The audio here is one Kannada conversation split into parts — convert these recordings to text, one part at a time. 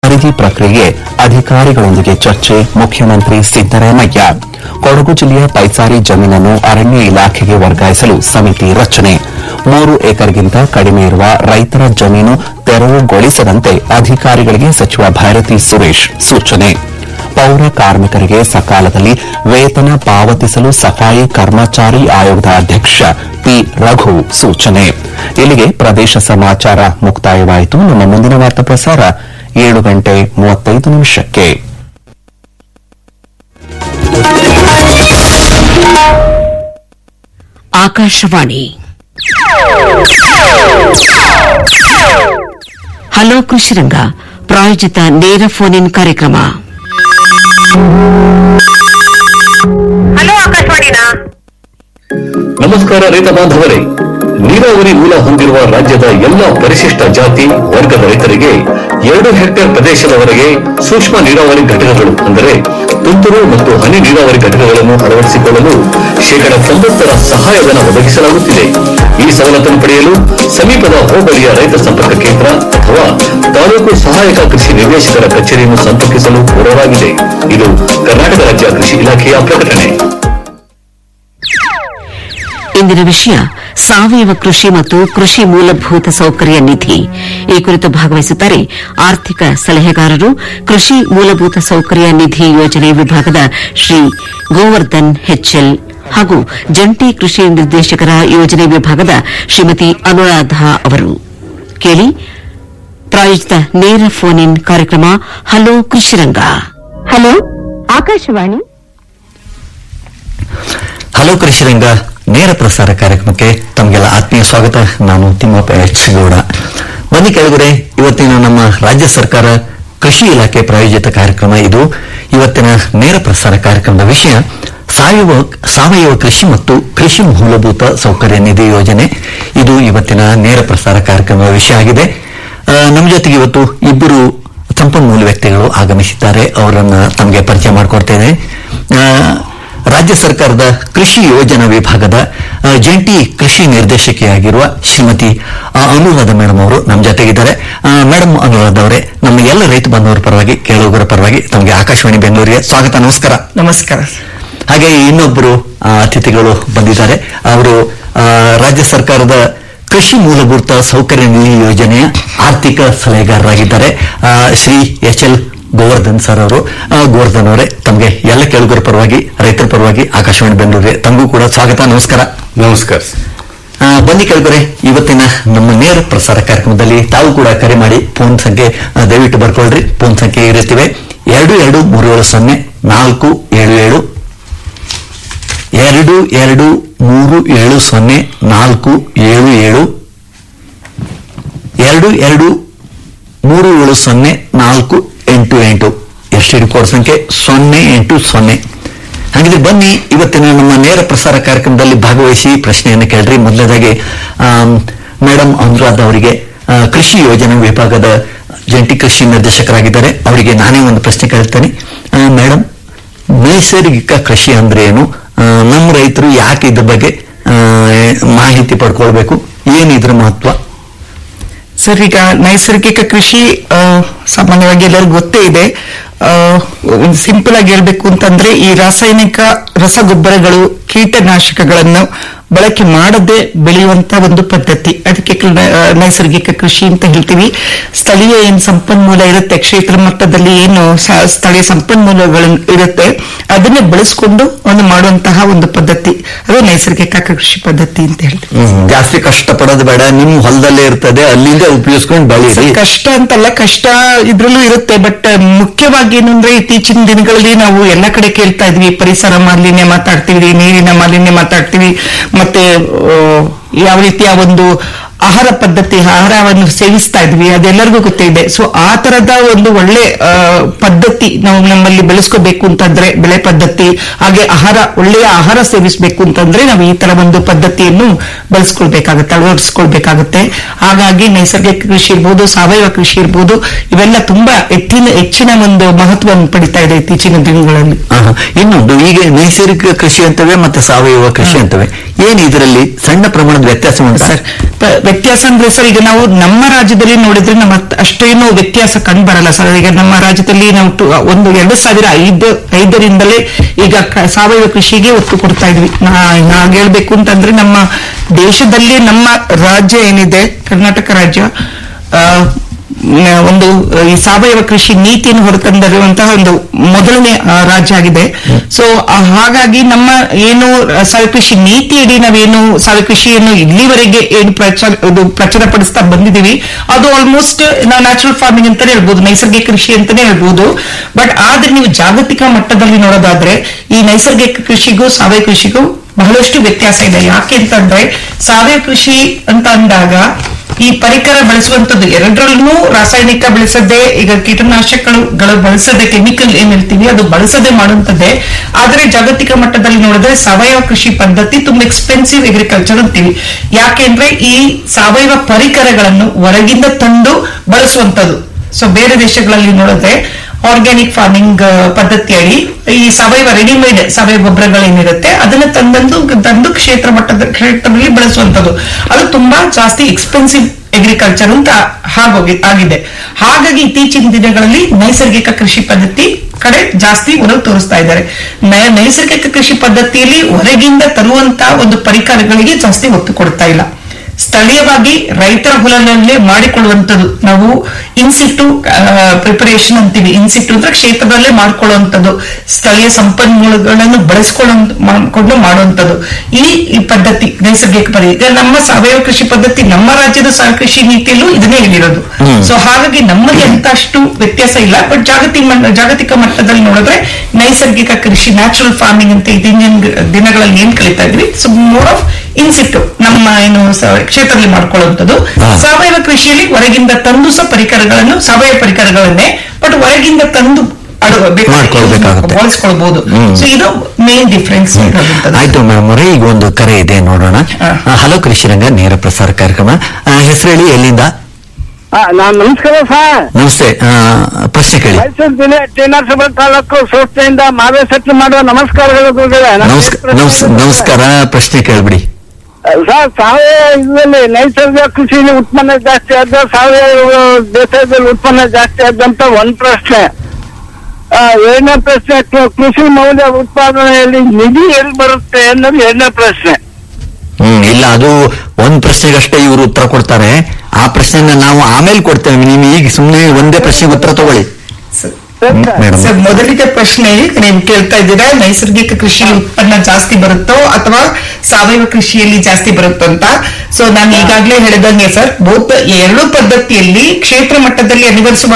ಖರೀದಿ ಪ್ರಕ್ರಿಯೆ ಅಧಿಕಾರಿಗಳೊಂದಿಗೆ ಚರ್ಚೆ ಮುಖ್ಯಮಂತ್ರಿ ಸಿದ್ದರಾಮಯ್ಯ ಕೊಡಗು ಜಿಲ್ಲೆಯ ಪೈಸಾರಿ ಜಮೀನನ್ನು ಅರಣ್ಯ ಇಲಾಖೆಗೆ ವರ್ಗಾಯಿಸಲು ಸಮಿತಿ ರಚನೆ ಮೂರು ಎಕರೆಗಿಂತ ಕಡಿಮೆ ಇರುವ ರೈತರ ಜಮೀನು ತೆರವುಗೊಳಿಸದಂತೆ ಅಧಿಕಾರಿಗಳಿಗೆ ಸಚಿವ ಭೈರತಿ ಸುರೇಶ್ ಸೂಚನೆ ಪೌರ ಕಾರ್ಮಿಕರಿಗೆ ಸಕಾಲದಲ್ಲಿ ವೇತನ ಪಾವತಿಸಲು ಸಫಾಯಿ ಕರ್ಮಚಾರಿ ಆಯೋಗದ ಅಧ್ಯಕ್ಷ ಪಿ ರಘು ಸೂಚನೆ ಇಲ್ಲಿಗೆ ಪ್ರದೇಶ ಸಮಾಚಾರ ಮುಕ್ತಾಯವಾಯಿತು ನಮ್ಮ ಮುಂದಿನ ವಾರ್ತಾ ಪ್ರಸಾರ ಏಳು ಗಂಟೆ ಮೂವತ್ತೈದು ನಿಮಿಷಕ್ಕೆ ಆಕಾಶವಾಣಿ ಹಲೋ ಕೃಷಿರಂಗ ಪ್ರಾಯೋಜಿತ ನೇರ ಫೋನ್ ಇನ್ ಕಾರ್ಯಕ್ರಮ ಹಲೋ ಆಕಾಶವಾಣಿನಾ ನಮಸ್ಕಾರ ರೈತ ಬಾಂಧವರೇ ನೀರಾವರಿ ಮೂಲ ಹೊಂದಿರುವ ರಾಜ್ಯದ ಎಲ್ಲ ಪರಿಶಿಷ್ಟ ಜಾತಿ ವರ್ಗದ ರೈತರಿಗೆ ಎರಡು ಹೆಕ್ಟೇರ್ ಪ್ರದೇಶದವರೆಗೆ ಸೂಕ್ಷ್ಮ ನೀರಾವರಿ ಘಟಕಗಳು ಅಂದರೆ ತುಂತುರು ಮತ್ತು ಹನಿ ನೀರಾವರಿ ಘಟಕಗಳನ್ನು ಅಳವಡಿಸಿಕೊಳ್ಳಲು ಶೇಕಡ ತೊಂಬತ್ತರ ಸಹಾಯಧನ ಒದಗಿಸಲಾಗುತ್ತಿದೆ ಈ ಸವಲತ್ತನ್ನು ಪಡೆಯಲು ಸಮೀಪದ ಹೋಬಳಿಯ ರೈತ ಸಂಪರ್ಕ ಕೇಂದ್ರ ಅಥವಾ ತಾಲೂಕು ಸಹಾಯಕ ಕೃಷಿ ನಿರ್ದೇಶಕರ ಕಚೇರಿಯನ್ನು ಸಂಪರ್ಕಿಸಲು ಕೋರಲಾಗಿದೆ ಇದು ಕರ್ನಾಟಕ ರಾಜ್ಯ ಕೃಷಿ ಇಲಾಖೆಯ ಪ್ರಕಟಣೆ ಇಂದಿನ ವಿಷಯ ಸಾವಯವ ಕೃಷಿ ಮತ್ತು ಕೃಷಿ ಮೂಲಭೂತ ಸೌಕರ್ಯ ನಿಧಿ ಈ ಕುರಿತು ಭಾಗವಹಿಸುತ್ತಾರೆ ಆರ್ಥಿಕ ಸಲಹೆಗಾರರು ಕೃಷಿ ಮೂಲಭೂತ ಸೌಕರ್ಯ ನಿಧಿ ಯೋಜನೆ ವಿಭಾಗದ ಶ್ರೀ ಗೋವರ್ಧನ್ ಹೆಚ್ಎಲ್ ಹಾಗೂ ಜಂಟಿ ಕೃಷಿ ನಿರ್ದೇಶಕರ ಯೋಜನೆ ವಿಭಾಗದ ಶ್ರೀಮತಿ ಅನುರಾಧ ಅವರು ಕೇಳಿ ಪ್ರಾಯೋಜಿತ ನೇರ ಫೋನ್ ಇನ್ ಕಾರ್ಯಕ್ರಮ hello Krishiranga hello Akashvani hello Krishiranga ನೇರ ಪ್ರಸಾರ ಕಾರ್ಯಕ್ರಮಕ್ಕೆ ತಮಗೆಲ್ಲ ಆತ್ಮೀಯ ಸ್ವಾಗತ ನಾನು ತಿಮ್ಮಪ್ಪ ಎಚ್ ಗೌಡ ಬನ್ನಿ ಕೆಳಗಡೆ ಇವತ್ತಿನ ನಮ್ಮ ರಾಜ್ಯ ಸರ್ಕಾರ ಕೃಷಿ ಇಲಾಖೆ ಪ್ರಾಯೋಜಿತ ಕಾರ್ಯಕ್ರಮ ಇದು ಇವತ್ತಿನ ನೇರ ಪ್ರಸಾರ ಕಾರ್ಯಕ್ರಮದ ವಿಷಯ ಸಾವಯವ ಸಾವಯವ ಕೃಷಿ ಮತ್ತು ಕೃಷಿ ಮೂಲಭೂತ ಸೌಕರ್ಯ ನಿಧಿ ಯೋಜನೆ ಇದು ಇವತ್ತಿನ ನೇರ ಪ್ರಸಾರ ಕಾರ್ಯಕ್ರಮದ ವಿಷಯ ಆಗಿದೆ ಆ, ನಮ್ಮ ಜೊತೆಗೆ ಇವತ್ತು ಇಬ್ಬರು ಸಂಪನ್ಮೂಲ ವ್ಯಕ್ತಿಗಳು ಆಗಮಿಸಿದ್ದಾರೆ ಅವರನ್ನ ತಮಗೆ ಪರಿಚಯ ಮಾಡಿಕೊಡ್ತೇನೆ ಆ, ರಾಜ್ಯ ಸರ್ಕಾರದ ಕೃಷಿ ಯೋಜನಾ ವಿಭಾಗದ ಆ, ಜಂಟಿ ಕೃಷಿ ನಿರ್ದೇಶಕಿಯಾಗಿರುವ ಶ್ರೀಮತಿ ಆ, ಅನುರಾಧ ಮೇಡಮ್ ಅವರು ನಮ್ಮ ಜೊತೆಗಿದ್ದಾರೆ ಆ, ಮೇಡಮ್ ಅನುರಾಧ ಅವರೇ ನಮ್ಮ ಎಲ್ಲ ರೈತ ಬಾಂಧವರ ಪರವಾಗಿ ಕೇಳುಗರ ಪರವಾಗಿ ತಮಗೆ ಆಕಾಶವಾಣಿ ಬೆಂಗಳೂರಿಗೆ ಸ್ವಾಗತ ನಮಸ್ಕಾರ ನಮಸ್ಕಾರ ಹಾಗೆ ಇನ್ನೊಬ್ಬರು ಆ, ಅತಿಥಿಗಳು ಬಂದಿದ್ದಾರೆ ಅವರು ಆ, ರಾಜ್ಯ ಸರ್ಕಾರದ ಕೃಷಿ ಮೂಲಭೂತ ಸೌಕರ್ಯ ನಿಧಿ ಯೋಜನೆಯ ಆರ್ಥಿಕ ಸಲಹೆಗಾರರಾಗಿದ್ದಾರೆ ಆ, Shri H L Govardhan sir ಅವರು ಆ, ಗೋವರ್ಧನ್ ಅವರೇ ತಮಗೆ ಎಲ್ಲ ಕೇಳುಗರ ಪರವಾಗಿ ರೈತರ ಪರವಾಗಿ ಆಕಾಶವಾಣಿ ಬೆಂಗಳೂರಿಗೆ ತಮಗೂ ಕೂಡ ಸ್ವಾಗತ ನಮಸ್ಕಾರ ನಮಸ್ಕಾರ ಆ, ಬನ್ನಿ ಕೇಳಿದರೆ ಇವತ್ತಿನ ನಮ್ಮ ನೇರ ಪ್ರಸಾರ ಕಾರ್ಯಕ್ರಮದಲ್ಲಿ ತಾವು ಕೂಡ ಕರೆ ಮಾಡಿ ಫೋನ್ ಸಂಖ್ಯೆ ಆ, ದಯವಿಟ್ಟು ಬರ್ಕೊಳ್ರಿ ಫೋನ್ ಸಂಖ್ಯೆ ಇರುತ್ತವೆ ಎರಡು ಎರಡು ಮೂರು ಏಳು ಸೊನ್ನೆ ನಾಲ್ಕು ಏಳು ಏಳು ಎರಡು ಎರಡು ಮೂರು ಏಳು ಸೊನ್ನೆ ನಾಲ್ಕು ಏಳು ಏಳು ಎರಡು ಎರಡು ಮೂರು ಏಳು ಸೊನ್ನೆ ನಾಲ್ಕು ಎಂಟು ಎಂಟು ಎಷ್ಟು ಕೋಡ್ ಸಂಖ್ಯೆ ಸೊನ್ನೆ ಎಂಟು ಸೊನ್ನೆ ಹಾಗಿದ್ರೆ ಬನ್ನಿ ಇವತ್ತಿನ ನಮ್ಮ ನೇರ ಪ್ರಸಾರ ಕಾರ್ಯಕ್ರಮದಲ್ಲಿ ಭಾಗವಹಿಸಿ ಪ್ರಶ್ನೆಯನ್ನು ಕೇಳ್ರಿ ಮೊದಲನೇದಾಗಿ ಮೇಡಮ್ ಅನುರಾಧ ಅವರಿಗೆ ಆ, ಕೃಷಿ ಯೋಜನಾ ವಿಭಾಗದ ಜಂಟಿ ಕೃಷಿ ನಿರ್ದೇಶಕರಾಗಿದ್ದಾರೆ ಅವರಿಗೆ ನಾನೇ ಒಂದು ಪ್ರಶ್ನೆ ಕೇಳ್ತೇನೆ ಮೇಡಮ್ ನೈಸರ್ಗಿಕ ಕೃಷಿ ಅಂದ್ರೆ ಏನು ಆ, ನಮ್ಮ ರೈತರು ಯಾಕೆ ಇದ್ರ ಬಗ್ಗೆ ಆ, ಮಾಹಿತಿ ಪಡ್ಕೊಳ್ಬೇಕು ಏನು ಇದ್ರ ಮಹತ್ವ ಸರ್ ಈಗ ನೈಸರ್ಗಿಕ ಕೃಷಿ ಆ, ಸಾಮಾನ್ಯವಾಗಿ ಎಲ್ಲರಿಗೂ ಗೊತ್ತೇ ಇದೆ ಆ, ಒಂದು ಸಿಂಪಲ್ ಆಗಿ ಹೇಳ್ಬೇಕು ಅಂತಂದ್ರೆ ಈ ರಾಸಾಯನಿಕ ರಸಗೊಬ್ಬರಗಳು ಕೀಟನಾಶಕಗಳನ್ನು ಬಳಕೆ ಮಾಡದೆ ಬೆಳೆಯುವಂತ ಒಂದು ಪದ್ಧತಿ ಅದಕ್ಕೆ ಕ- ಆ, ನೈಸರ್ಗಿಕ ಕೃಷಿ ಅಂತ ಹೇಳ್ತೀವಿ ಸ್ಥಳೀಯ ಏನ್ ಸಂಪನ್ಮೂಲ ಇರುತ್ತೆ ಕ್ಷೇತ್ರ ಮಟ್ಟದಲ್ಲಿ ಏನು ಸ- ಸ್ಥಳೀಯ ಸಂಪನ್ಮೂಲಗಳು ಇರುತ್ತೆ ಅದನ್ನೇ ಬಳಸ್ಕೊಂಡು ಒಂದು ಮಾಡುವಂತಹ ಒಂದು ಪದ್ಧತಿ ಅದು ನೈಸರ್ಗಿಕ ಕೃಷಿ ಪದ್ಧತಿ ಅಂತ ಹೇಳ್ತೀವಿ ಹ್ಮ್, ಜಾಸ್ತಿ ಕಷ್ಟ ಪಡೋದು ಬೇಡ ನಿಮ್ ಹೊಲದಲ್ಲೇ ಇರ್ತದೆ ಅಲ್ಲಿಂದ ಉಪಯೋಗಿಸ್ಕೊಂಡು ಬೆಳೀರಿ ಕಷ್ಟ ಅಂತಲ್ಲ ಕಷ್ಟ ಇದ್ರಲ್ಲೂ ಇರುತ್ತೆ ಬಟ್ ಮುಖ್ಯವಾಗಿ ಏನಂದ್ರೆ ಇತ್ತೀಚಿನ ದಿನಗಳಲ್ಲಿ ನಾವು ಎಲ್ಲ ಕಡೆ ಕೇಳ್ತಾ ಇದ್ವಿ ಪರಿಸರ ಮಾಲಿನ್ಯ ಮಾತಾಡ್ತೀವಿ ನೀರಿನ ಮಾಲಿನ್ಯ ಮಾತಾಡ್ತೀವಿ ಮತ್ತೆ ಆ, ಯಾವ ರೀತಿಯ ಒಂದು ಆಹಾರ ಪದ್ಧತಿ ಆಹಾರವನ್ನು ಸೇವಿಸ್ತಾ ಇದ್ವಿ ಅದೆಲ್ಲರಿಗೂ ಗೊತ್ತೇ ಇದೆ ಸೊ ಆ ತರದ ಒಂದು ಒಳ್ಳೆ ಆ, ಪದ್ಧತಿ ನಾವು ನಮ್ಮಲ್ಲಿ ಬೆಳೆಸ್ಕೋಬೇಕು ಅಂತಂದ್ರೆ ಬೆಳೆ ಪದ್ಧತಿ ಹಾಗೆ ಆಹಾರ ಒಳ್ಳೆಯ ಆಹಾರ ಸೇವಿಸಬೇಕು ಅಂತಂದ್ರೆ ನಾವು ಈ ತರ ಒಂದು ಪದ್ಧತಿಯನ್ನು ಬಳಸ್ಕೊಳ್ಬೇಕಾಗತ್ತೆ ಅಳವಡಿಸ್ಕೊಳ್ಬೇಕಾಗತ್ತೆ ಹಾಗಾಗಿ ನೈಸರ್ಗಿಕ ಕೃಷಿ ಇರ್ಬೋದು ಸಾವಯವ ಕೃಷಿ ಇರ್ಬೋದು ಇವೆಲ್ಲ ತುಂಬಾ ಹೆಚ್ಚಿನ ಹೆಚ್ಚಿನ ಒಂದು ಮಹತ್ವವನ್ನು ಪಡಿತಾ ಇದೆ ಇತ್ತೀಚಿನ ದಿನಗಳಲ್ಲಿ ಆಹಾ. ಇನ್ನೊಂದು ಈಗ ನೈಸರ್ಗಿಕ ಕೃಷಿ ಅಂತವೆ ಮತ್ತೆ ಸಾವಯವ ಕೃಷಿ ಅಂತವೆ ಏನು ಇದರಲ್ಲಿ ಸಣ್ಣ ಪ್ರಮಾಣದ ವ್ಯತ್ಯಾಸ ಉಂಟಾ ಸರ್ ಪ- ವ್ಯತ್ಯಾಸ ಅಂದ್ರೆ ಸರ್ ಈಗ ನಾವು ನಮ್ಮ ರಾಜ್ಯದಲ್ಲಿ ನೋಡಿದ್ರೆ ನಮ್ಮ ಅತ್- ಅಷ್ಟೇನು ವ್ಯತ್ಯಾಸ ಕಂಡು ಬರಲ್ಲ ಸರ್ ಈಗ ನಮ್ಮ ರಾಜ್ಯದಲ್ಲಿ ನಾವು ಟು- ಒಂದು ಎರಡು ಸಾವಿರ ಐದು ಐದರಿಂದಲೇ ಈಗ ಕ- ಸಾವಯವ ಕೃಷಿಗೆ ಒತ್ತು ಕೊಡ್ತಾ ಇದ್ವಿ ನಾ ಹಾಗೆ ಹೇಳ್ಬೇಕು ಅಂತಂದ್ರೆ ನಮ್ಮ ದೇಶದಲ್ಲಿ ನಮ್ಮ ರಾಜ್ಯ ಏನಿದೆ ಕರ್ನಾಟಕ ರಾಜ್ಯ ಆ, ಮ್, ಒಂದು ಆ, ಈ ಸಾವಯವ ಕೃಷಿ ನೀತಿಯನ್ನು ಹೊರತಂದಿರುವಂತಹ ಒಂದು ಮೊದಲನೇ ಆ, ರಾಜ್ಯ ಆಗಿದೆ ಸೊ ಹಾಗಾಗಿ ನಮ್ಮ ಏನು ಆ, ಸಾವಯವ ಕೃಷಿ ನೀತಿಯಡಿ ನಾವೇನು ಸಾವಯವ ಕೃಷಿಯನ್ನು ಇಲ್ಲಿವರೆಗೆ ಏನು ಪ್ರಚಾರ ಇದು ಪ್ರಚಾರಪಡಿಸ್ತಾ ಬಂದಿದ್ದೀವಿ ಅದು ಆಲ್ಮೋಸ್ಟ್ ನಾವು ನ್ಯಾಚುರಲ್ ಫಾರ್ಮಿಂಗ್ ಅಂತಾನೆ ಹೇಳ್ಬೋದು ನೈಸರ್ಗಿಕ ಕೃಷಿ ಅಂತಾನೆ ಹೇಳ್ಬೋದು ಬಟ್ ಆದ್ರೆ ನೀವು ಜಾಗತಿಕ ಮಟ್ಟದಲ್ಲಿ ನೋಡೋದಾದ್ರೆ ಈ ನೈಸರ್ಗಿಕ ಕೃಷಿಗೂ ಸಾವಯವ ಕೃಷಿಗೂ ಬಹಳಷ್ಟು ವ್ಯತ್ಯಾಸ ಇದೆ ಯಾಕೆ ಅಂತಂದ್ರೆ ಸಾವಯವ ಕೃಷಿ ಅಂತ ಅಂದಾಗ ಈ ಪರಿಕರ ಬಳಸುವಂತದ್ದು ಎರಡರಲ್ಲೂ ರಾಸಾಯನಿಕ ಬಳಸದೆ ಈಗ ಕೀಟನಾಶಕಗಳು ಬಳಸದೆ ಕೆಮಿಕಲ್ ಏನ್ ಹೇಳ್ತೀವಿ ಅದು ಬಳಸದೆ ಮಾಡುವಂತದ್ದೇ ಆದ್ರೆ ಜಾಗತಿಕ ಮಟ್ಟದಲ್ಲಿ ನೋಡಿದ್ರೆ ಸಾವಯವ ಕೃಷಿ ಪದ್ಧತಿ ತುಂಬಾ ಎಕ್ಸ್ಪೆನ್ಸಿವ್ ಅಗ್ರಿಕಲ್ಚರ್ ಅಂತೀವಿ ಯಾಕೆಂದ್ರೆ ಈ ಸಾವಯವ ಪರಿಕರಗಳನ್ನು ಹೊರಗಿಂದ ತಂದು ಬಳಸುವಂತದ್ದು ಸೊ ಬೇರೆ ದೇಶಗಳಲ್ಲಿ ನೋಡಿದ್ರೆ ಆರ್ಗ್ಯಾನಿಕ್ ಫಾರ್ಮಿಂಗ್ ಪದ್ಧತಿಯಡಿ ಈ ಸಾವಯವ ರೆಡಿಮೇಡ್ ಸಾವಯವ ಗೊಬ್ಬರಗಳೇನಿರುತ್ತೆ ಅದನ್ನ ತಂದಂದು ತಂದು ಕ್ಷೇತ್ರ ಮಟ್ಟದ ಕ್ಷೇತ್ರದಲ್ಲಿ ಬಳಸುವಂತದ್ದು ಅದು ತುಂಬಾ ಜಾಸ್ತಿ ಎಕ್ಸ್ಪೆನ್ಸಿವ್ ಅಗ್ರಿಕಲ್ಚರ್ ಅಂತ ಹಾಗೋಗಿ ಆಗಿದೆ ಹಾಗಾಗಿ ಇತ್ತೀಚಿನ ದಿನಗಳಲ್ಲಿ ನೈಸರ್ಗಿಕ ಕೃಷಿ ಪದ್ಧತಿ ಕಡೆ ಜಾಸ್ತಿ ಒಲವು ತೋರಿಸ್ತಾ ಇದ್ದಾರೆ ನೈ- ನೈಸರ್ಗಿಕ ಕೃಷಿ ಪದ್ಧತಿಯಲ್ಲಿ ಹೊರಗಿಂದ ತರುವಂತ ಒಂದು ಪರಿಕರಗಳಿಗೆ ಜಾಸ್ತಿ ಒತ್ತು ಕೊಡ್ತಾ ಇಲ್ಲ ಸ್ಥಳೀಯವಾಗಿ ರೈತರ ಹೊಲದಲ್ಲೇ ಮಾಡಿಕೊಳ್ಳುವಂಥದ್ದು ನಾವು ಇನ್ಸಿಟ್ಟು ಪ್ರಿಪರೇಷನ್ ಅಂತೀವಿ ಇನ್ಸಿಟ್ಟು ಅಂದ್ರೆ ಕ್ಷೇತ್ರದಲ್ಲೇ ಮಾಡ್ಕೊಳ್ಳುವಂಥದ್ದು ಸ್ಥಳೀಯ ಸಂಪನ್ಮೂಲಗಳನ್ನು ಬಳಸ್ಕೊಳ್ಳೋ ಮಾಡ್ಕೊಂಡು ಮಾಡುವಂಥದ್ದು ಈ ಈ ಪದ್ಧತಿ ನೈಸರ್ಗಿಕ ಪದ್ಧತಿ ಈಗ ನಮ್ಮ ಸಾವಯವ ಕೃಷಿ ಪದ್ಧತಿ ನಮ್ಮ ರಾಜ್ಯದ ಸಾವಯವ ಕೃಷಿ ನೀತಿಯಲ್ಲೂ ಇದನ್ನೇ ಹೇಳಿರೋದು ಸೊ ಹಾಗಾಗಿ ನಮಗೆ ಅಂತ ಅಷ್ಟು ವ್ಯತ್ಯಾಸ ಇಲ್ಲ ಬಟ್ ಜಾಗತಿಕ ಮಟ್ಟ- ಜಾಗತಿಕ ಮಟ್ಟದಲ್ಲಿ ನೋಡಿದ್ರೆ ನೈಸರ್ಗಿಕ ಕೃಷಿ ನ್ಯಾಚುರಲ್ ಫಾರ್ಮಿಂಗ್ ಅಂತ ಇದಿನ ದಿನಗಳಲ್ಲಿ ಏನ್ ಕಲಿತಾ ಇದ್ವಿ ಸೊ ಮೋರ್ ಆಫ್ ಇನ್ಸಿಟ್ಟು ನಮ್ಮ ಏನು ಸ- ಕ್ಷೇತ್ರದಲ್ಲಿ ಮಾಡ್ಕೊಳ್ಳುವಂಥದ್ದು ಹಾ. ಸಾವಯವ ಕೃಷಿಯಲ್ಲಿ ಹೊರಗಿಂದ ತಂದು ಸಹ ಪರಿಕರಗಳನ್ನು ಸಾವಯವ ಪರಿಕರಗಳನ್ನೇ ಬಟ್ ಹೊರಗಿಂದ ತಂದು ಅಡು- ಬೇಕಾದ್ರೆ ಮಾಡ್ಕೊಳ್ಬೇಕಾಗುತ್ತೆ. ಬಳಸ್ಕೊಳ್ಬಹುದು ಹ್ಮ್. ಸೊ ಇದು ಮೇನ್ ಡಿಫ್ರೆನ್ಸ್ ಆಯ್ತು ಮೇಡಮ್ ಅವರೇ ಈಗ ಒಂದು ಕರೆ ಇದೆ ನೋಡೋಣ ಹಾ. ಆ, ಹಲೋ ಕೃಷಿರಂಗ ನೇರ ಪ್ರಸಾರ ಕಾರ್ಯಕ್ರಮ ಆ, ಹೆಸರು ಹೇಳಿ ಎಲ್ಲಿಂದ ನಾನ್ ನಮಸ್ಕಾರ ಸರ್ ನಮಸ್ತೆ ಆ, ಪ್ರಶ್ನೆ ಕೇಳಿ ಮೈಸೂರು ಜಿಲ್ಲೆ ಟಿ ನರಸೀಪುರ ತಾಲೂಕು ಸಂಸ್ಥೆಯಿಂದ ಮಾವೇ ಸೆಟ್ಲ್ ಮಾಡುವ ನಮಸ್ಕಾರಗಳು ಗುರುಗಳೇ. ನನ್ನ ನಮಸ್ಕಾರ ಹೆಸರು ನಮಸ್- ನಮಸ್ಕಾರ ಪ್ರಶ್ನೆ ಕೇಳ್ಬಿಡಿ ಸರ್ ಸಾವಯವ ಇದರಲ್ಲಿ ನೈಸರ್ಗಿಕ ಕೃಷಿಯಲ್ಲಿ ಉತ್ಪನ್ನ ಜಾಸ್ತಿ ಆದ ಸಾವಯವ ಬೇಸಾಯದಲ್ಲಿ ಉತ್ಪನ್ನ ಜಾಸ್ತಿ ಆದಂತ ಒಂದ್ ಪ್ರಶ್ನೆ ಆ, ಎರಡನೇ ಪ್ರಶ್ನೆ ಕೃ- ಕೃಷಿ ಮೌಲ್ಯ ಉತ್ಪಾದನೆಯಲ್ಲಿ ನಿಧಿ ಎಲ್ಲಿ ಬರುತ್ತೆ ಅನ್ನೋದು ಎರಡನೇ ಪ್ರಶ್ನೆ ಹ್ಮ್ ಇಲ್ಲ ಅದು ಒಂದ್ ಪ್ರಶ್ನೆಗಷ್ಟೇ ಇವರು ಉತ್ತರ ಕೊಡ್ತಾರೆ ಆ ಪ್ರಶ್ನೆನ ನಾವು ಆಮೇಲೆ ಕೊಡ್ತೇವೆ ನೀವು ಈಗ ಸುಮ್ಮನೆ ಒಂದೇ ಪ್ರಶ್ನೆಗೆ ಉತ್ತರ ತಗೊಳ್ಳಿ ಸರಿ ಸರ್. ಮೇಡಮ್ ಸರ್ ಮೊದಲಿಗೆ ಪ್ರಶ್ನೆ ನೀವು ಕೇಳ್ತಾ ಇದ್ದೀರಾ ನೈಸರ್ಗಿಕ ಕೃಷಿ ಉತ್ಪನ್ನ ಜಾಸ್ತಿ ಬರುತ್ತೋ ಅಥವಾ ಸಾವಯವ ಕೃಷಿಯಲ್ಲಿ ಜಾಸ್ತಿ ಬರುತ್ತೋ ಅಂತ ಸೊ ನಾನು ಈಗಾಗಲೇ ಹೇಳಿದಂಗೆ ಸರ್ ಬೋತ್ ಎರಡು ಪದ್ಧತಿಯಲ್ಲಿ ಕ್ಷೇತ್ರ ಮಟ್ಟದಲ್ಲಿ ಅನಿವರಿಸುವ